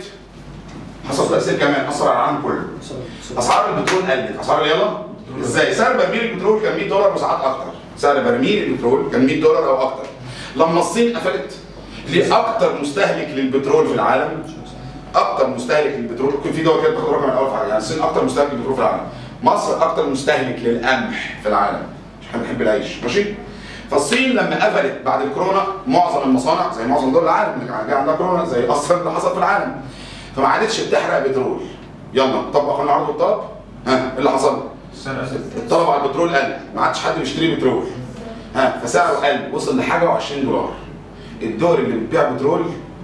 حصل تاثير كمان اثر على العالم كله اسعار البترول قلت اسعار يلا ازاي سعر برميل البترول كان 100 دولار وساعات اكتر سعر برميل البترول كان 100 دولار او اكتر لما الصين قفلت لاكتر مستهلك للبترول في العالم اكتر مستهلك للبترول كان في دول كده بتاخد رقم الاول في العالم يعني الصين اكتر مستهلك للبترول في العالم مصر اكتر مستهلك للقمح في العالم مش احنا بنحب العيش ماشي فالصين لما قفلت بعد الكورونا معظم المصانع زي معظم دول العالم اللي كان جاي عندها كورونا زي اصلا اللي حصل في العالم فما عادتش بتحرق بترول يلا طبق قانون العرض والطلب ها ايه اللي حصل؟ الطلب على البترول قل ما عادش حد بيشتري بترول ها فسعره قل وصل لحاجه و20 دولار الدول اللي بتبيع بترول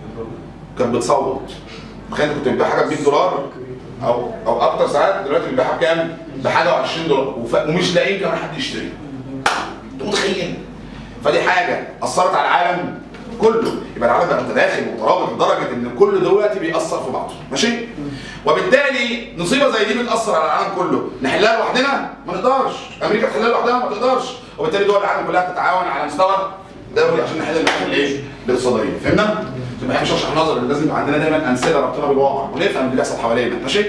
كانت بتصوت تخيل انت كنت بتبيع حاجه ب 100 دولار او او اكتر ساعات دلوقتي بتبيعها بكام؟ بحاجه و20 دولار وف... ومش لاقيين كمان حد يشتري انتوا متخيلين؟ فدي حاجه اثرت على العالم كله يبقى العالم بقى متداخل ومترابط لدرجه ان كل دلوقتي بيأثر في بعضه ماشي؟ وبالتالي نصيبه زي دي بتأثر على العالم كله نحلها لوحدنا ما نقدرش امريكا تحلها لوحدها ما تقدرش وبالتالي دول العالم كلها تتعاون على مستوى دولي عشان نحل المشاكل الايه؟ الاقتصاديه فهمنا؟ ما مش شرح نظري لازم يبقى عندنا دايما امثله ربطنا بالواقع ونفهم اللي بيحصل حوالينا ماشي؟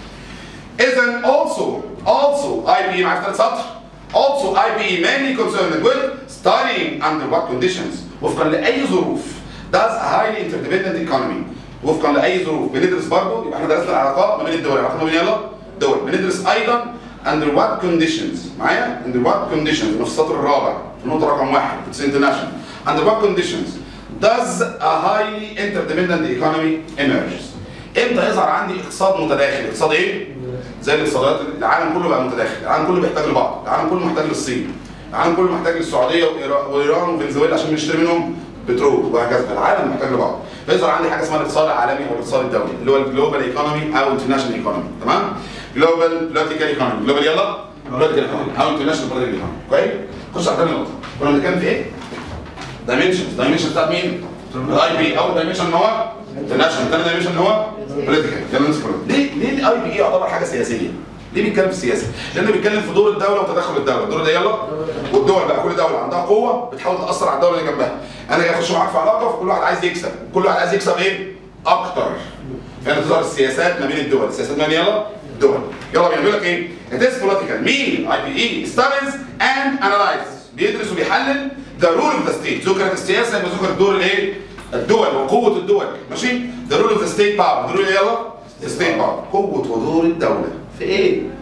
اذا also also IPE معاك ثالث سطر also IPE mainly concerned with studying under what conditions وفقا لاي ظروف does a highly interdependent economy وفقا لاي ظروف بندرس برضه يبقى احنا درسنا العلاقات ما بين الدول العلاقات ما بين يلا دول بندرس ايضا under what conditions معايا under what conditions في السطر الرابع في النقطه رقم واحد في international under what conditions does a highly interdependent economy emerge امتى يظهر عندي اقتصاد متداخل اقتصاد ايه زي الاقتصادات العالم كله بقى متداخل العالم كله بيحتاج لبعض العالم كله محتاج للصين العالم كله محتاج للسعوديه وإيرا- وايران وفنزويلا عشان نشتري منهم بترول وهكذا العالم محتاج لبعض فيظهر عندي حاجه اسمها الاقتصاد العالمي او الاقتصاد الدولي اللي هو الجلوبال ايكونومي او انترناشونال ايكونومي تمام جلوبال بوليتيكال ايكونومي جلوبال يلا بوليتيكال ايكونومي او انترناشونال بوليتيكال ايكونومي كويس خش على ثاني نقطه كنا بنتكلم في ايه دايمنشنز دايمنشن بتاعت مين الاي بي اول دايمنشن ان هو انترناشونال ثاني دايمنشن ان هو بوليتيكال يلا نمسك ليه ليه الاي بي اي يعتبر حاجه سياسيه ليه بيتكلم في السياسه؟ لانه بيتكلم في دور الدوله وتدخل الدوله، الدور ده يلا والدول بقى كل دوله عندها قوه بتحاول تاثر على الدوله اللي جنبها. انا جاي اخش معاك في علاقه فكل واحد عايز يكسب، كل واحد عايز يكسب ايه؟ اكتر. فهنا تظهر السياسات ما بين الدول، السياسات ما بين يلا الدول. يلا بيعمل لك ايه؟ It is political mean IPE studies and analyzes بيدرس وبيحلل the rule of the state ذكرت السياسه يبقى ذكر دور الايه؟ الدول وقوه الدول ماشي؟ the rule of the state power the rule يلا the state power قوه ودور الدوله في ايه؟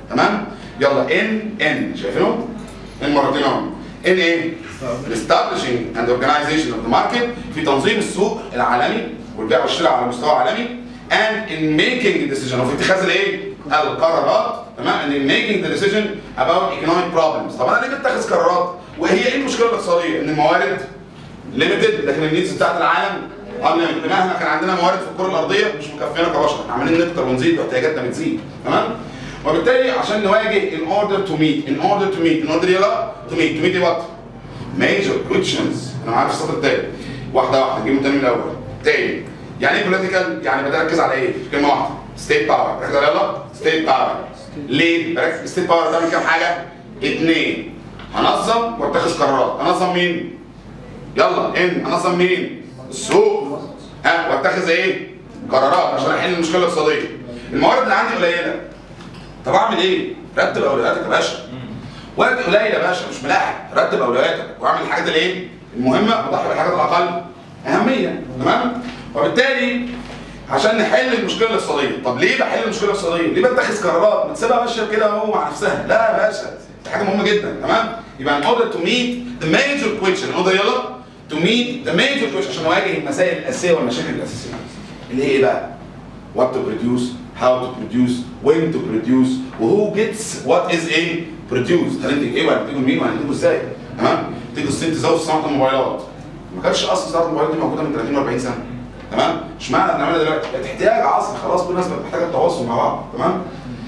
تمام يلا ان ان شايفينه ان مرتين اهو ان ايه establishing and organization of the market في تنظيم السوق العالمي والبيع والشراء على مستوى عالمي and in making the decision وفي اتخاذ الايه القرارات تمام and in making the decision about economic problems طب انا ليه بتخذ قرارات وهي ايه المشكله الاقتصاديه ان الموارد ليميتد لكن النيدز بتاعت العالم unlimited مهما كان عندنا موارد في الكره الارضيه مش مكفينا كبشر احنا عمالين نكتر ونزيد واحتياجاتنا بتزيد تمام وبالتالي عشان نواجه in order to meet in order to meet in order يلا to meet to meet ايه what major questions انا معاك في السطر التاني واحده واحده نجيبهم تاني من الاول تاني يعني ايه political يعني بركز على ايه في كلمه واحده state power ركز على يلا state power ليه بركز state power تعمل كام حاجه اتنين هنظم واتخذ قرارات هنظم مين يلا ان انظم مين السوق ها واتخذ ايه قرارات عشان احل المشكله الاقتصاديه الموارد اللي عندي قليله طب اعمل ايه رتب اولوياتك يا باشا وقت قليل يا باشا مش ملاحق رتب اولوياتك واعمل الحاجات اللي ايه المهمه وضحي بالحاجات الاقل اهميه تمام وبالتالي عشان نحل المشكله الاقتصاديه طب ليه بحل المشكله الاقتصاديه ليه بتخذ قرارات ما تسيبها ماشيه كده اهو مع نفسها لا يا باشا دي حاجه مهمه جدا تمام يبقى in order to meet the major question in order يلا to meet the major question عشان نواجه المسائل الاساسيه والمشاكل الاساسيه اللي هي ايه بقى what to produce how to produce when to produce وهو gets what is a produced هننتج ايه وهننتجه مين وهننتجه ازاي تمام تيجي الصين تزود صناعه الموبايلات ما كانش اصلا صناعه الموبايلات دي موجوده من 30 و 40 سنه تمام اشمعنى بنعملها دلوقتي بقت احتياج عصري خلاص كل الناس بقت محتاجه التواصل مع بعض تمام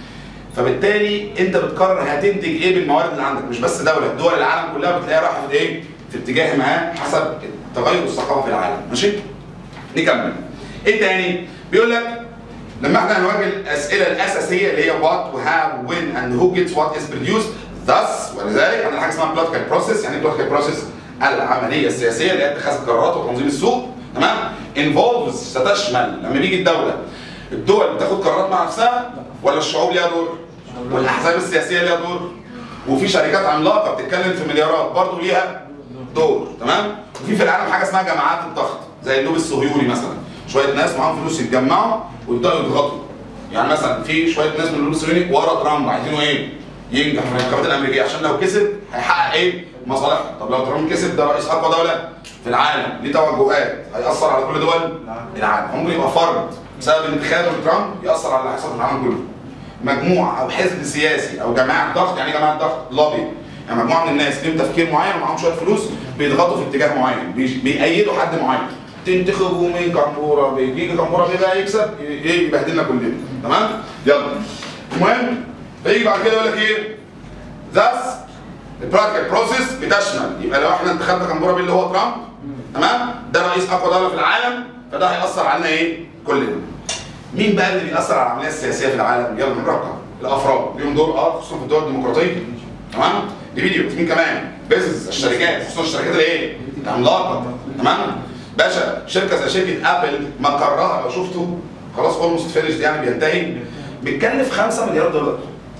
فبالتالي انت بتقرر هتنتج ايه بالموارد اللي عندك مش بس دوله دول العالم كلها بتلاقيها رايحه في ايه في اتجاه ما حسب تغير الثقافه في العالم ماشي نكمل ايه تاني بيقول لك لما احنا هنواجه الاسئله الاساسيه اللي هي what وهاو when and who gets what is produced thus ولذلك عندنا حاجه اسمها political process يعني political process العمليه السياسيه اللي هي اتخاذ القرارات وتنظيم السوق تمام involves ستشمل لما بيجي الدوله الدول بتاخد قرارات مع نفسها ولا الشعوب ليها دور؟ والاحزاب السياسيه ليها دور؟ وفي شركات عملاقه بتتكلم في مليارات برضه ليها دور تمام؟ وفي في العالم حاجه اسمها جماعات الضغط زي اللوبي الصهيوني مثلا شويه ناس معاهم فلوس يتجمعوا ويبداوا يضغطوا يعني مثلا في شويه ناس من اللوبي الصهيوني ورا ترامب عايزينه ايه؟ ينجح في الانتخابات الامريكيه عشان لو كسب هيحقق ايه؟ مصالحه طب لو ترامب كسب ده رئيس اقوى دوله في العالم ليه توجهات هيأثر على كل دول العالم ممكن يبقى فرد بسبب انتخابه لترامب يأثر على اللي هيحصل في العالم كله مجموعه او حزب سياسي او جماعه ضغط يعني ايه جماعه ضغط لوبي يعني مجموعه من الناس ليهم تفكير معين ومعاهم شويه فلوس بيضغطوا في اتجاه معين بي- بيأيدوا حد معين تنتخبوا مين كامبورا بيجي كامبورا بيبقى يكسب ي- ايه يبهدلنا كلنا تمام يلا المهم فيجي بعد كده يقول لك ايه thus البراكتيكال بروسيس بتشمل يبقى لو احنا انتخبنا كامبورا بيه اللي هو ترامب تمام ده رئيس اقوى دوله في العالم فده هيأثر علينا ايه كلنا مين بقى اللي بيأثر على العمليه السياسيه في العالم يلا نرقم الافراد ليهم دور اه خصوصا في الدول الديمقراطيه تمام دي فيديو مين كمان بيزنس الشركات خصوصا الشركات اللي ايه العملاقه تمام باشا شركه زي شركه ابل مقرها لو شفتوا خلاص اولموست فينيش يعني بينتهي بتكلف 5 مليار دولار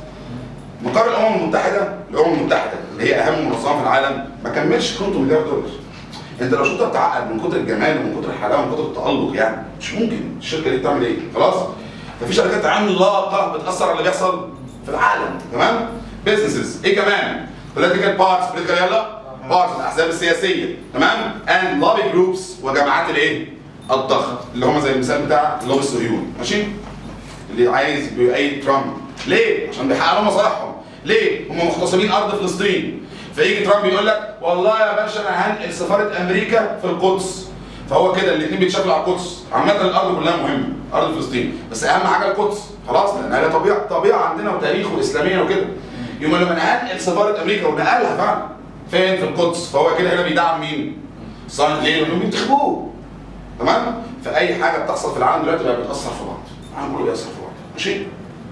مقر الامم المتحده الامم المتحده اللي هي اهم منظمه في العالم ما كملش قيمته مليار دولار انت لو شفتها بتعقد من كتر الجمال ومن كتر الحلاوه ومن كتر التالق يعني مش ممكن الشركه دي بتعمل ايه خلاص ففي شركات عملاقه بتاثر على اللي بيحصل في العالم تمام بزنسز ايه كمان بوليتيكال بارتس بوليتيكال يلا بارتس الاحزاب السياسيه تمام اند لوبي جروبس وجماعات الايه الضغط اللي هم زي المثال بتاع اللوبي الصهيوني ماشي اللي عايز بيأيد ترامب ليه؟ عشان بيحقق لهم مصالحهم ليه؟ هم مغتصبين ارض فلسطين فيجي ترامب يقول لك والله يا باشا انا هنقل سفاره امريكا في القدس فهو كده الاثنين بيتشكلوا على القدس عامه الارض كلها مهمه ارض فلسطين بس اهم حاجه القدس خلاص لان هي طبيعه طبيعه عندنا وتاريخ واسلاميه وكده يوم لما نقل سفاره امريكا ونقلها فعلا فين في القدس فهو كده هنا بيدعم مين؟ صار ليه؟ لانهم بينتخبوه تمام؟ فاي حاجه بتحصل في العالم دلوقتي بقى بتاثر في بعض العالم كله بيأثر في بعض ماشي؟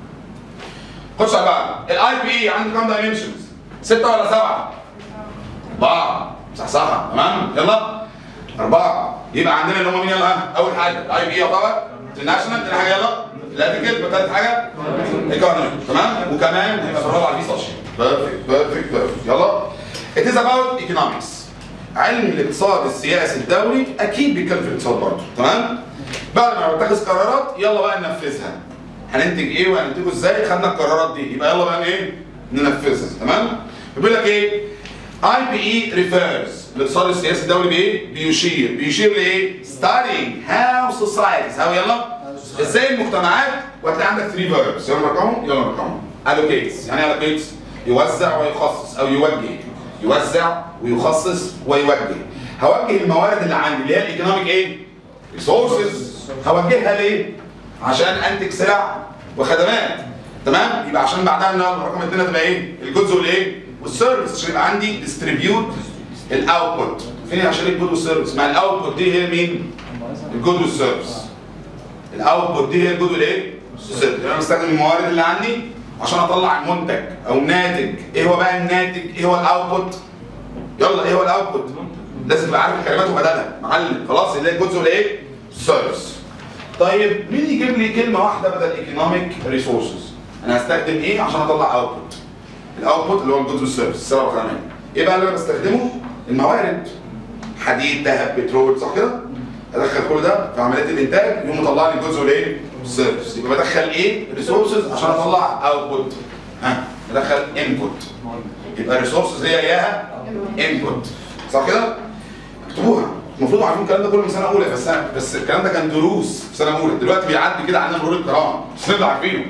خش على بقى الاي بي اي عنده كام دايمنشنز؟ ستة ولا سبعة؟ أربعة صحصحة تمام؟ يلا أربعة يبقى عندنا اللي هم مين يلا أول حاجة الاي بي اي يعتبر انترناشونال تاني حاجة يلا الاتيكيت ثالث حاجة ايكونومي تمام؟ وكمان هيبقى في الرابعة الفيس أشهر بيرفكت بيرفكت بيرفكت يلا It is about economics علم الاقتصاد السياسي الدولي اكيد بيتكلم في الاقتصاد برضه تمام بعد ما بتاخذ قرارات يلا بقى ننفذها هننتج ايه وهننتجه ازاي خدنا القرارات دي يبقى يلا بقى ايه ننفذها تمام بيقول لك ايه اي بي اي ريفيرز الاقتصاد السياسي الدولي بايه بيشير بيشير لايه studying how societies how يلا ازاي المجتمعات وهتلاقي عندك 3 verbs يلا رقمهم يلا رقمهم allocates يعني allocates يوزع ويخصص او يوجه يوزع ويخصص ويوجه هوجه الموارد اللي عندي اللي هي الايكونوميك ايه ريسورسز هوجهها ليه عشان انتج سلع وخدمات تمام يبقى عشان بعدها ان رقم اثنين هتبقى ايه الجودز والايه والسيرفيس عشان يبقى عندي ديستريبيوت الاوتبوت فين عشان الجود والسيرفيس ما الاوتبوت دي هي مين الجود والسيرفيس الاوتبوت دي هي الجود والايه السيرفيس انا بستخدم الموارد اللي عندي عشان اطلع منتج او ناتج ايه هو بقى الناتج ايه هو الاوتبوت يلا ايه هو الاوتبوت لازم تبقى عارف الكلمات وبدلها معلم خلاص اللي هي الجودز والايه سيرفيس طيب مين يجيب لي كلمه واحده بدل ايكونوميك ريسورسز انا هستخدم ايه عشان اطلع اوتبوت الاوتبوت اللي هو الجودز والسيرفيس السبب والخدمات ايه بقى اللي انا بستخدمه الموارد حديد ذهب بترول صح كده ادخل كل ده في عمليه الانتاج يقوم مطلع لي الجزء والايه السيرفيس يبقى بدخل ايه ريسورسز عشان اطلع اوتبوت ها بدخل انبوت يبقى ريسورسز هي اياها انبوت صح كده اكتبوها المفروض عارفين الكلام ده كله من سنه اولى بس بس الكلام ده كان دروس في سنه اولى دلوقتي بيعدي كده عندنا مرور الكرام بس نبقى عارفينه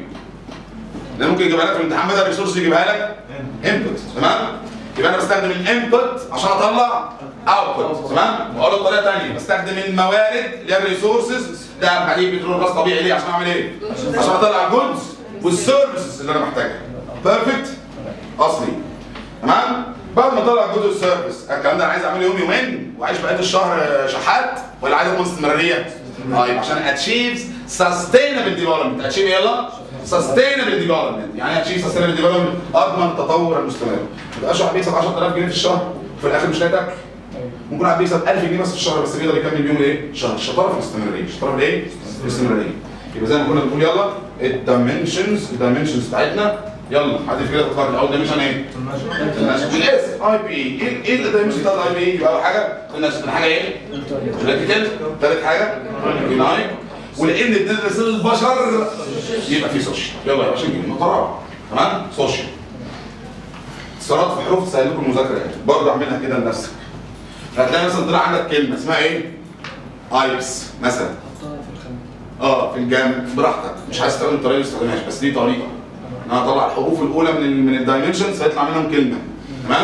لان ممكن يجيبها لك في الامتحان بدل ريسورس يجيبها لك انبوت تمام يبقى انا بستخدم الانبوت عشان اطلع اوتبوت تمام واقول بطريقه ثانيه بستخدم الموارد اللي هي الريسورسز ده حديد بترول غاز طبيعي ليه عشان اعمل ايه عشان اطلع الجودز والسيرفيسز اللي انا محتاجها بيرفكت اصلي تمام بعد ما اطلع الجزء والسيرفيس الكلام ده انا عايز اعمله يوم يومين وعايش بقيه الشهر شحات ولا عايز اكون استمراريه اه يبقى عشان اتشيفز سستينبل ديفلوبمنت اتشيف يلا سستينبل ديفلوبمنت يعني اتشيف سستينبل ديفلوبمنت اضمن تطور المستمر ما تبقاش واحد بيكسب 10000 جنيه في الشهر وفي الاخر مش لاقي تاكل ممكن واحد بيكسب 1000 جنيه بس في الشهر بس بيقدر يكمل بيهم ايه؟ شهر الشطاره في الاستمراريه الشطاره في ايه؟ في الاستمراريه يبقى زي ما كنا بنقول يلا الدايمنشنز الدايمنشنز بتاعتنا يلا حد كده تختار الاول دايمنشن ايه؟ بالاسم اي بي ايه ايه الدايمنشن بتاع الاي بي يبقى اول حاجه قلنا من حاجه ايه؟ بريكتل ثالث حاجه ايكونوميك ولان بندرس البشر يبقى في سوشيال يلا يا باشا نجيب نقطه رابعه تمام؟ سوشيال اتصالات في حروف تسهل لكم المذاكره يعني برضه اعملها كده لنفسك هتلاقي مثلا طلع عندك كلمه اسمها ايه؟ ايبس مثلا اه في الجامع براحتك مش عايز تستخدم الطريقه اللي تستخدمهاش بس دي طريقه ان انا اطلع الحروف الاولى من ال من الدايمنشنز فيطلع منهم كلمه تمام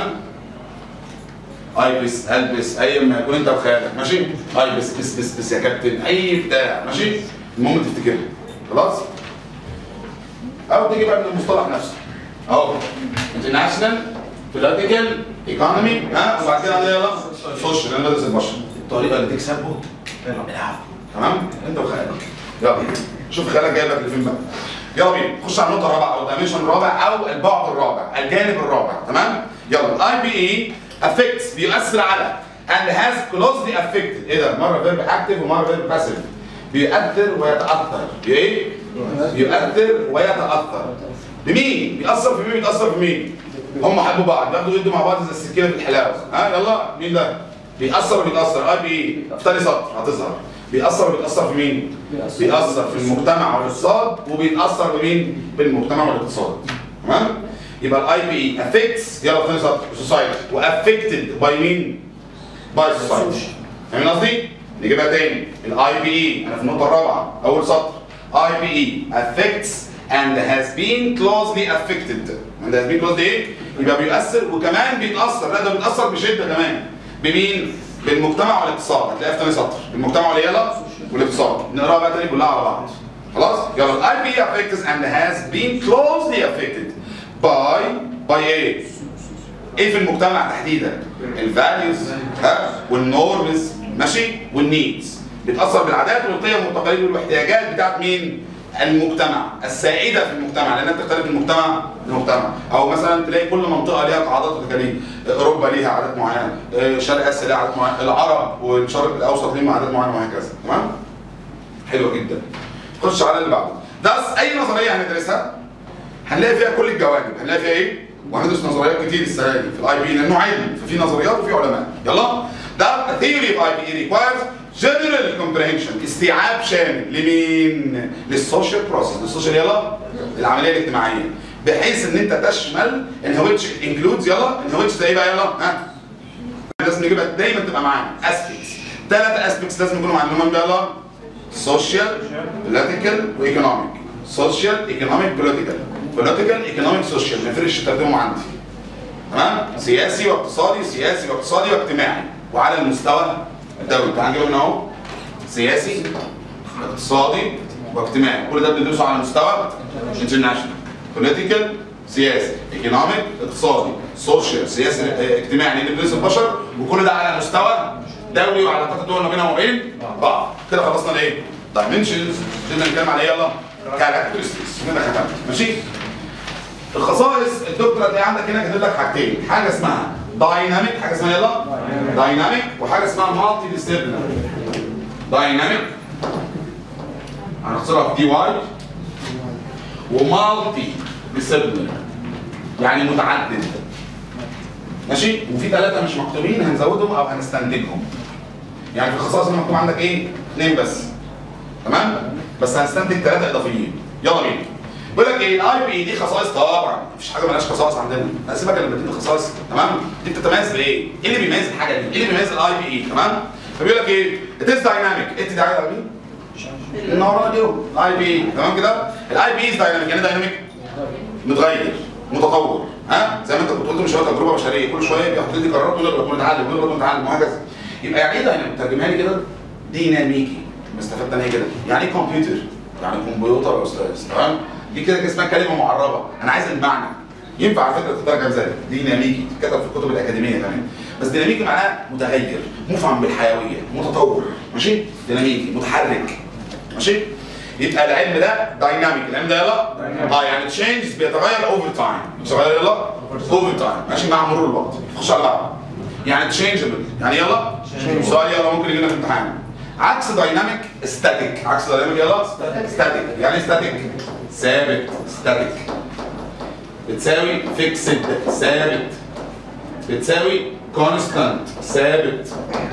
ايبس البس اي ما يكون انت بخيالك ماشي ايبس بس بس بس يا كابتن اي بتاع ماشي المهم تفتكرها خلاص او تيجي بقى من المصطلح نفسه اهو انترناشونال بوليتيكال ايكونومي ها وبعد كده عندنا يلا سوشيال انا بدرس البشر الطريقه اللي تكسبه العب تمام انت وخيالك يلا شوف خيالك جايب لك لفين بقى يلا بينا نخش على النقطه الرابعه او الدايمنشن الرابع او البعد الرابع الجانب الرابع تمام يلا الاي بي اي affects بيؤثر على and has closely affected ايه ده مره فيرب اكتف ومره فيرب باسيف بيؤثر ويتاثر بايه بيؤثر ويتاثر بمين بيأثر في مين بيتاثر في مين هم حبوا بعض بياخدوا يدوا مع بعض زي السكينه في الحلاوه ها يلا مين ده بيأثر وبيتاثر اي بي اي في تاني سطر هتظهر بيأثر وبيتأثر في مين؟ بيأثر في المجتمع والاقتصاد وبيتأثر بمين؟ بالمجتمع والاقتصاد تمام؟ يبقى الاي بي اي affects يلا في ثاني سطر society وافكتد باي مين؟ باي society فاهمين قصدي؟ نجيبها تاني الاي بي اي انا في النقطة الرابعة أول سطر اي بي اي affects and has been closely affected and has been closely ايه؟ يبقى بيؤثر وكمان بيتأثر لا ده بيتأثر بشدة كمان بمين؟ بالمجتمع والاقتصاد هتلاقيها في ثاني سطر المجتمع واليلا والاقتصاد نقراها بقى تاني كلها على بعض خلاص يلا الاي بي affects and has been closely affected by by ايه ايه في المجتمع تحديدا الفاليوز ها والنورمز ماشي والنيدز بيتاثر بالعادات والقيم والتقاليد والاحتياجات بتاعت مين المجتمع السائده في المجتمع لانها بتختلف من مجتمع لمجتمع او مثلا تلاقي كل منطقه ليها قاعدات وتقاليد اوروبا ليها عادات معينه شرق اسيا ليها عادات معينه العرب والشرق الاوسط ليهم عادات معينه وهكذا تمام حلوه جدا خش على اللي بعده ده اي نظريه هندرسها هنلاقي فيها كل الجوانب هنلاقي فيها ايه وهندرس نظريات كتير السنه دي في الاي بي لانه علم ففي نظريات وفي علماء يلا ده theory of IPE requires جنرال كومبريهنشن استيعاب شامل لمين؟ للسوشيال بروسيس للسوشيال يلا العمليه الاجتماعيه بحيث ان انت تشمل ان ويتش انكلودز يلا ان ويتش ده ايه بقى يلا ها لازم نجيبها دايما تبقى معانا اسبيكتس ثلاث اسبيكتس لازم يكونوا معلومين بقى يلا سوشيال بوليتيكال وايكونوميك سوشيال ايكونوميك بوليتيكال بوليتيكال ايكونوميك سوشيال ما يفرقش ترتيبهم عندي تمام سياسي واقتصادي سياسي واقتصادي واجتماعي وعلى المستوى الدولي تعال نجيبهم هنا اهو سياسي اقتصادي واجتماعي كل ده بندرسه على مستوى انترناشونال بوليتيكال سياسي ايكونوميك اقتصادي سوشيال سياسي اه، اجتماعي لان بندرس البشر وكل ده على مستوى دولي وعلاقات الدول ما بينها وبين بعض كده خلصنا الايه؟ دايمنشنز بدنا نتكلم على ايه يلا؟ كاركترستكس منها ختمت ماشي؟ الخصائص الدكتور هتلاقي عندك هنا كاتب لك حاجتين حاجه اسمها دايناميك حاجه اسمها يلا دايناميك وحاجه اسمها مالتي ديسيبلينري دايناميك هنختصرها في دي واي ومالتي ديسيبلينري يعني متعدد ماشي وفي ثلاثه مش مكتوبين هنزودهم او هنستنتجهم يعني في الخصائص اللي مكتوب عندك ايه؟ اثنين بس تمام؟ بس هنستنتج ثلاثه اضافيين يلا بينا بيقول لك ايه الاي بي دي خصائص طبعا مفيش حاجه مالهاش خصائص عندنا انا سيبك لما تدي خصائص تمام دي بتتميز بايه؟ ايه اللي بيميز الحاجه دي؟ ايه اللي بيميز الاي بي اي تمام؟ فبيقول لك ايه؟ ات از دايناميك انت دي عايز مين؟ النهارده اليوم الاي بي تمام كده؟ الاي بي از دايناميك يعني دايناميك متغير متطور ها زي ما انت كنت قلت من شويه تجربه بشريه كل شويه بيحط لي قرارات ويقول لك متعلم ويقول لك متعلم وهكذا يبقى يعني ايه دايناميك؟ ترجمها لي كده ديناميكي استفدت انا ايه كده؟ يعني ايه كمبيوتر؟ يعني كمبيوتر يا استاذ تمام؟ دي كده اسمها كلمه معربه انا عايز المعنى ينفع على فكره تترجم زي ديناميكي تتكتب في الكتب الاكاديميه كمان بس ديناميكي معناه متغير مفعم بالحيويه متطور ماشي ديناميكي متحرك ماشي يبقى العلم ده دايناميك العلم ده يلا اه يعني تشينج بيتغير اوفر تايم بيتغير يلا اوفر تايم ماشي مع مرور الوقت خش على بعض يعني تشينجبل يعني يلا سؤال يلا ممكن يجي لنا في امتحان عكس دايناميك ستاتيك عكس دايناميك يلا ستاتيك يعني ستاتيك ثابت ستاتيك بتساوي فيكسد ثابت بتساوي كونستانت ثابت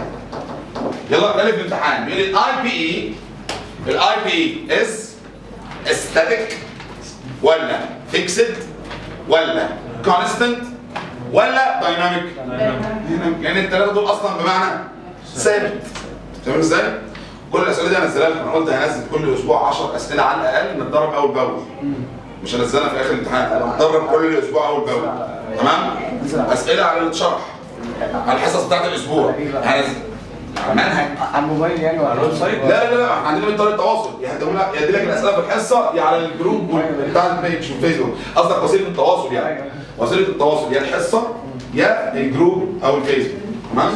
يلا ده اللي في الامتحان بيقول الاي بي اي الاي بي اي از ستاتيك ولا فيكسد ولا كونستانت ولا دايناميك لان الثلاثه دول اصلا بمعنى ثابت فاهم ازاي؟ كل الاسئله دي هنزلها لكم انا قلت هنزل كل اسبوع 10 اسئله على الاقل نتدرب اول باول مش هنزلها في اخر الامتحان انا هتدرب كل اسبوع اول باول تمام؟ اسئله على الشرح على الحصص بتاعت الاسبوع هنزل على المنهج على الموبايل يعني ولا على الويب سايت؟ لا لا لا احنا عندنا من طريقه التواصل يهدوا لك يدي لك الاسئله في الحصه يا على الجروب بتاع البيج في الفيسبوك قصدك وسيله التواصل يعني وسيله التواصل يا الحصه يا الجروب او الفيسبوك تمام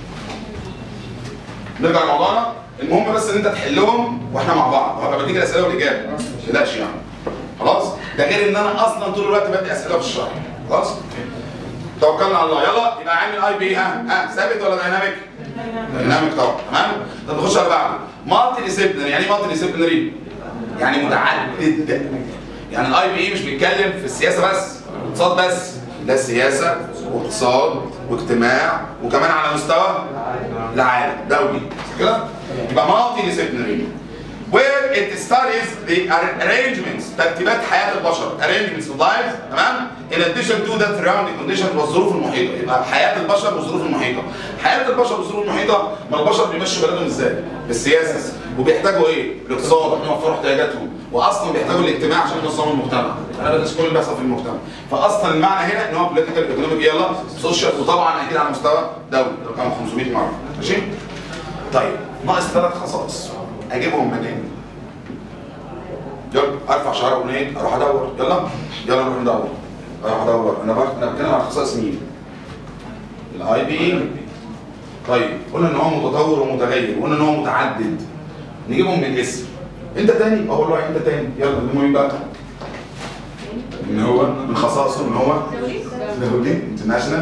نرجع لموضوعنا المهم بس ان انت تحلهم واحنا مع بعض وهبقى بديك الاسئله والاجابه ما تقلقش يعني خلاص ده غير ان انا اصلا طول الوقت بدي اسئله في الشرح خلاص توكلنا على الله يلا يبقى عامل اي بي ها ها ثابت ولا دايناميك؟ دايناميك طبعا تمام طب نخش على بعض مالتي ديسيبلينري يعني ايه مالتي ديسيبلينري؟ يعني متعدد يعني الاي بي اي مش بيتكلم في السياسه بس الاقتصاد بس ده سياسه واقتصاد واجتماع وكمان على مستوى العالم دولي صح كده؟ يبقى مالتي ديسيبلينري where it studies the arrangements ترتيبات حياة البشر arrangements of lives تمام in addition to the surrounding conditions والظروف المحيطة يبقى حياة البشر والظروف المحيطة حياة البشر والظروف المحيطة ما البشر بيمشوا بلدهم ازاي بالسياسة وبيحتاجوا ايه الاقتصاد عشان يوفروا احتياجاتهم واصلا بيحتاجوا الاجتماع عشان ينظموا المجتمع انا بدرس كل اللي بيحصل في المجتمع فاصلا المعنى هنا ان هو بوليتيكال ايكونوميك يلا سوشيال وطبعا اكيد على مستوى دولي كان 500 مره ماشي طيب ناقص ثلاث خصائص اجيبهم منين؟ يلا ارفع شعار اغنيه اروح ادور يلا يلا نروح ندور اروح ادور انا بر... انا بتكلم عن خصائص مين؟ الاي بي طيب قلنا ان هو متطور ومتغير وقلنا ان هو متعدد نجيبهم من اسم انت تاني اقول له انت تاني يلا المهم بقى ان هو من خصائصه ان هو دولي انترناشونال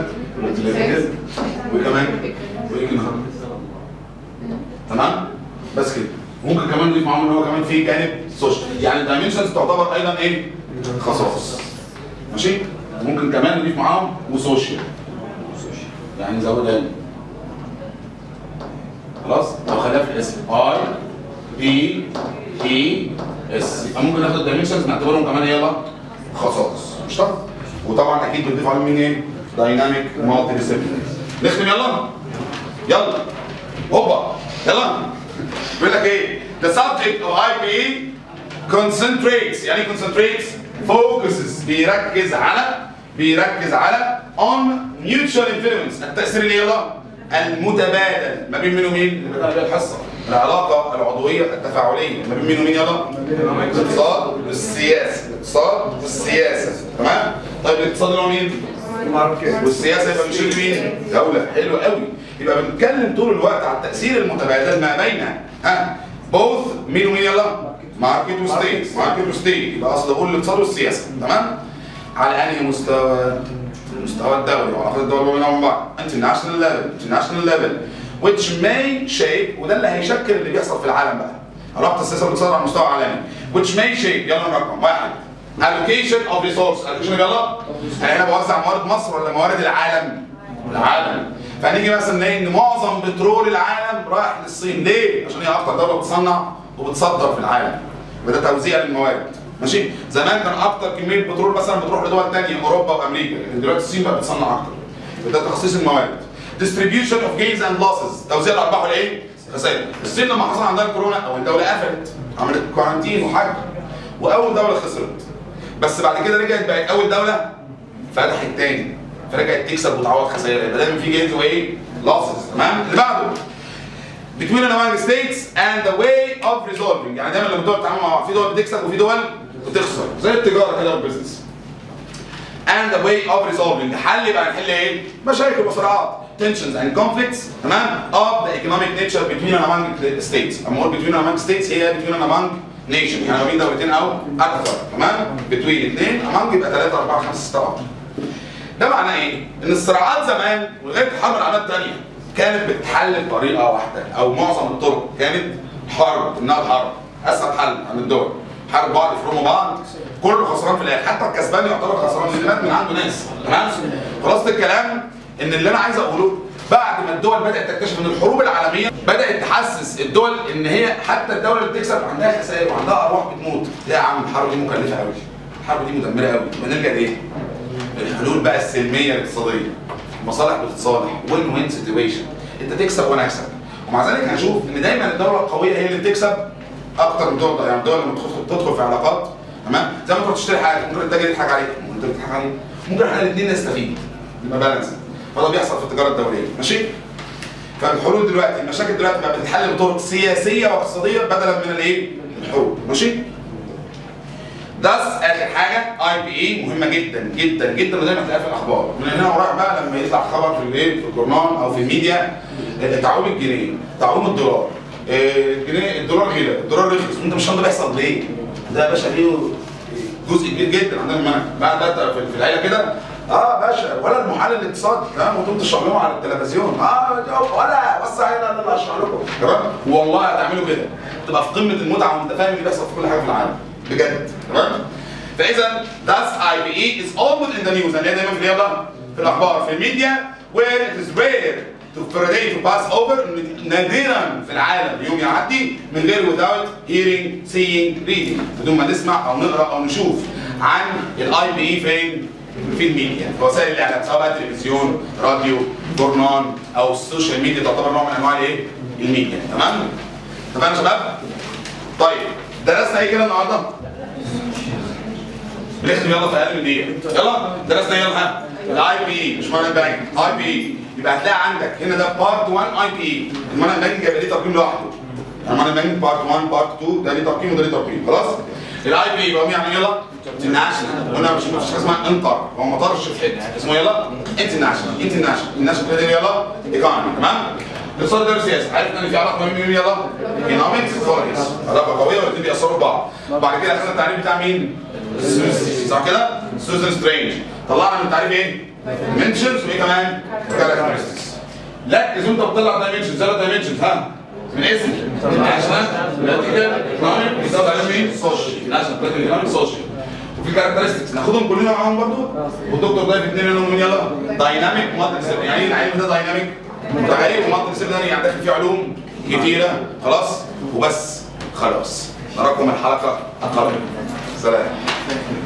وكمان وايكونوميك تمام بس كده ممكن كمان نضيف معاهم ان هو كمان في جانب سوشيال يعني الدايمنشنز تعتبر ايضا ايه خصائص ماشي ممكن كمان نضيف معاهم وسوشيال يعني نزودها هنا خلاص طب خليها في الاسم اي بي اي اس يبقى ممكن ناخد الدايمنشنز نعتبرهم كمان يلا خصائص مش شرط وطبعا اكيد بنضيف عليهم مين ايه؟ دايناميك مالتي ديسيبلينري نختم يلا يلا هوبا يلا بيقول لك ايه the subject of IPE concentrates يعني ايه concentrates focuses بيركز على بيركز على on mutual influence التأثير اللي يلا المتبادل ما بين مين ومين؟ اللي بدأنا بيها الحصة العلاقة العضوية التفاعلية ما بين مين ومين يلا؟ الاقتصاد والسياسة الاقتصاد والسياسة تمام؟ طيب الاقتصاد اللي هو مين؟ والسياسه يبقى بنشيل مين؟ دوله حلو قوي يبقى بنتكلم طول الوقت على التاثير المتبادل ما بين ها بوث مين ومين يلا؟ ماركت وستيت ماركت وستيت يبقى اصل بقول الاقتصاد والسياسه تمام؟ على انهي مستوى؟ المستوى الدولي وعلاقات الدول ما بينهم بعض international level international level which may shape وده اللي هيشكل اللي بيحصل في العالم بقى علاقه السياسه والاقتصاد على مستوى عالمي which may shape يلا رقم واحد allocation of resource allocation يلا انا هنا بوزع موارد مصر ولا موارد العالم؟ العالم فنيجي مثلا نلاقي ان معظم بترول العالم رايح للصين ليه؟ عشان هي اكتر دوله بتصنع وبتصدر في العالم وده توزيع للموارد ماشي زمان كان اكتر كميه بترول مثلا بتروح لدول ثانيه اوروبا وامريكا لكن دلوقتي الصين بقت بتصنع اكتر وده تخصيص الموارد distribution of gains and losses توزيع الارباح والايه؟ خسائر الصين لما حصل عندها الكورونا اول دوله قفلت عملت كورانتين وحج واول دوله خسرت بس بعد كده رجعت بقت اول دوله فتحت تاني فرجعت تكسب وتعوض خسائر يبقى دايما في جينز وايه؟ لاسز تمام؟ اللي بعده between and among states and the way of resolving يعني دايما لما الدول بتتعامل مع بعض في دول بتكسب وفي دول بتخسر زي التجاره كده والبيزنس and the way of resolving حل يبقى هنحل ايه؟ مشاكل وصراعات tensions and conflicts تمام of the economic nature between and among the states اما اقول between and among states هي between and among nation يعني ما بين دولتين او اكثر تمام between اثنين among يبقى 3 4 5 6 7 ده معناه ايه؟ ان الصراعات زمان ولغايه الحرب العالميه الثانيه كانت بتتحل بطريقه واحده او معظم الطرق كانت حرب انها الحرب اسهل حل عن الدول حرب بعض يفرموا بعض كله خسران في الاخر حتى الكسبان يعتبر خسران لان مات من عنده ناس تمام خلاصه الكلام ان اللي انا عايز اقوله بعد ما الدول بدات تكتشف ان الحروب العالميه بدات تحسس الدول ان هي حتى الدوله اللي بتكسب عندها خسائر وعندها ارواح بتموت لا يا عم الحرب دي مكلفه قوي الحرب دي مدمره قوي يبقى نرجع لايه؟ الحلول بقى السلميه الاقتصاديه مصالح بتتصالح وين وين سيتويشن انت تكسب وانا اكسب ومع ذلك هنشوف ان دايما الدوله القويه هي اللي بتكسب اكتر من الدول يعني الدول لما تدخل تدخل في علاقات تمام زي ما تروح تشتري حاجه ممكن التاجر يضحك عليك ممكن انت بتضحك عليه ممكن احنا الاثنين نستفيد يبقى بالانس فده بيحصل في التجاره الدوليه ماشي فالحلول دلوقتي المشاكل دلوقتي بقت بتتحل بطرق سياسيه واقتصاديه بدلا من الايه؟ الحروب ماشي؟ داس اخر حاجه اي بي اي مهمه جدا جدا جدا ودايما تلاقيها في الاخبار من هنا ورايح بقى لما يطلع خبر في الايه في الجورنال او في الميديا آه، تعويم الجنيه تعويم الدولار آه، الجنيه الدولار غلى الدولار رخص وانت مش فاهم ده بيحصل ليه ده يا باشا ليه جزء كبير جدا عندنا المنهج بعد بقى في في العيله كده اه باشا ولا المحلل الاقتصادي تمام وتقوم تشرح لهم على التلفزيون اه ولا وسع هنا انا اللي هشرح لكم تمام والله هتعملوا كده تبقى في قمه المتعه وانت فاهم اللي بيحصل في كل حاجه في العالم بجد تمام فاذا that's IBE is always in the news يعني هي دايما في الرياضه في الاخبار في الميديا where it is rare to for a day to pass over نادرا في العالم يوم يعدي من غير without hearing seeing reading بدون ما نسمع او نقرا او نشوف عن الاي بي اي فين في الميديا في وسائل الاعلام سواء بقى تلفزيون راديو جورنال او السوشيال ميديا تعتبر نوع من انواع الايه الميديا تمام تمام يا شباب طيب درسنا ايه كده النهارده بنختم يلا في اقل من دقيقه يلا درسنا يلا ها الاي بي اي مش معنى البنك اي بي اي يبقى هتلاقي عندك هنا ده بارت 1 اي بي اي المعنى البنك جايب ليه تقييم لوحده يعني معنى البنك بارت 1 بارت 2 ده ليه تقييم وده ليه تقييم خلاص الاي بي اي يبقى يعني يلا انترناشونال قلنا مش مفيش حاجه اسمها انتر هو ما طارش في حته اسمه يلا انترناشونال انترناشونال الناشونال كده يلا ايكونومي تمام الاقتصاد ده سياسه عارف ان في علاقه ما بين مين يلا ايكونومكس وفوركس علاقه قويه والاثنين بيأثروا ببعض بعد كده اخذنا التعريف بتاع مين؟ سوزي صح كده؟ سوزان سترينج طلعنا من التعريف ايه؟ منشنز وايه كمان؟ كاركترستكس ركز وانت بتطلع دايمنشنز ثلاث دايمنشنز ها من اسم ناشونال بوليتيكال ايكونوميك بيزود عليهم مين؟ سوشيال ناشونال بوليتيكال ايكونوميك سوشيال وفي كاركترستكس ناخدهم كلنا معاهم برضو والدكتور ضايف اثنين منهم من يلا دايناميك مالتي يعني ايه العلم ده دايناميك متغير ومالتي ديسيبلينري يعني داخل فيه علوم كتيره خلاص وبس خلاص نراكم الحلقه القادمه سلام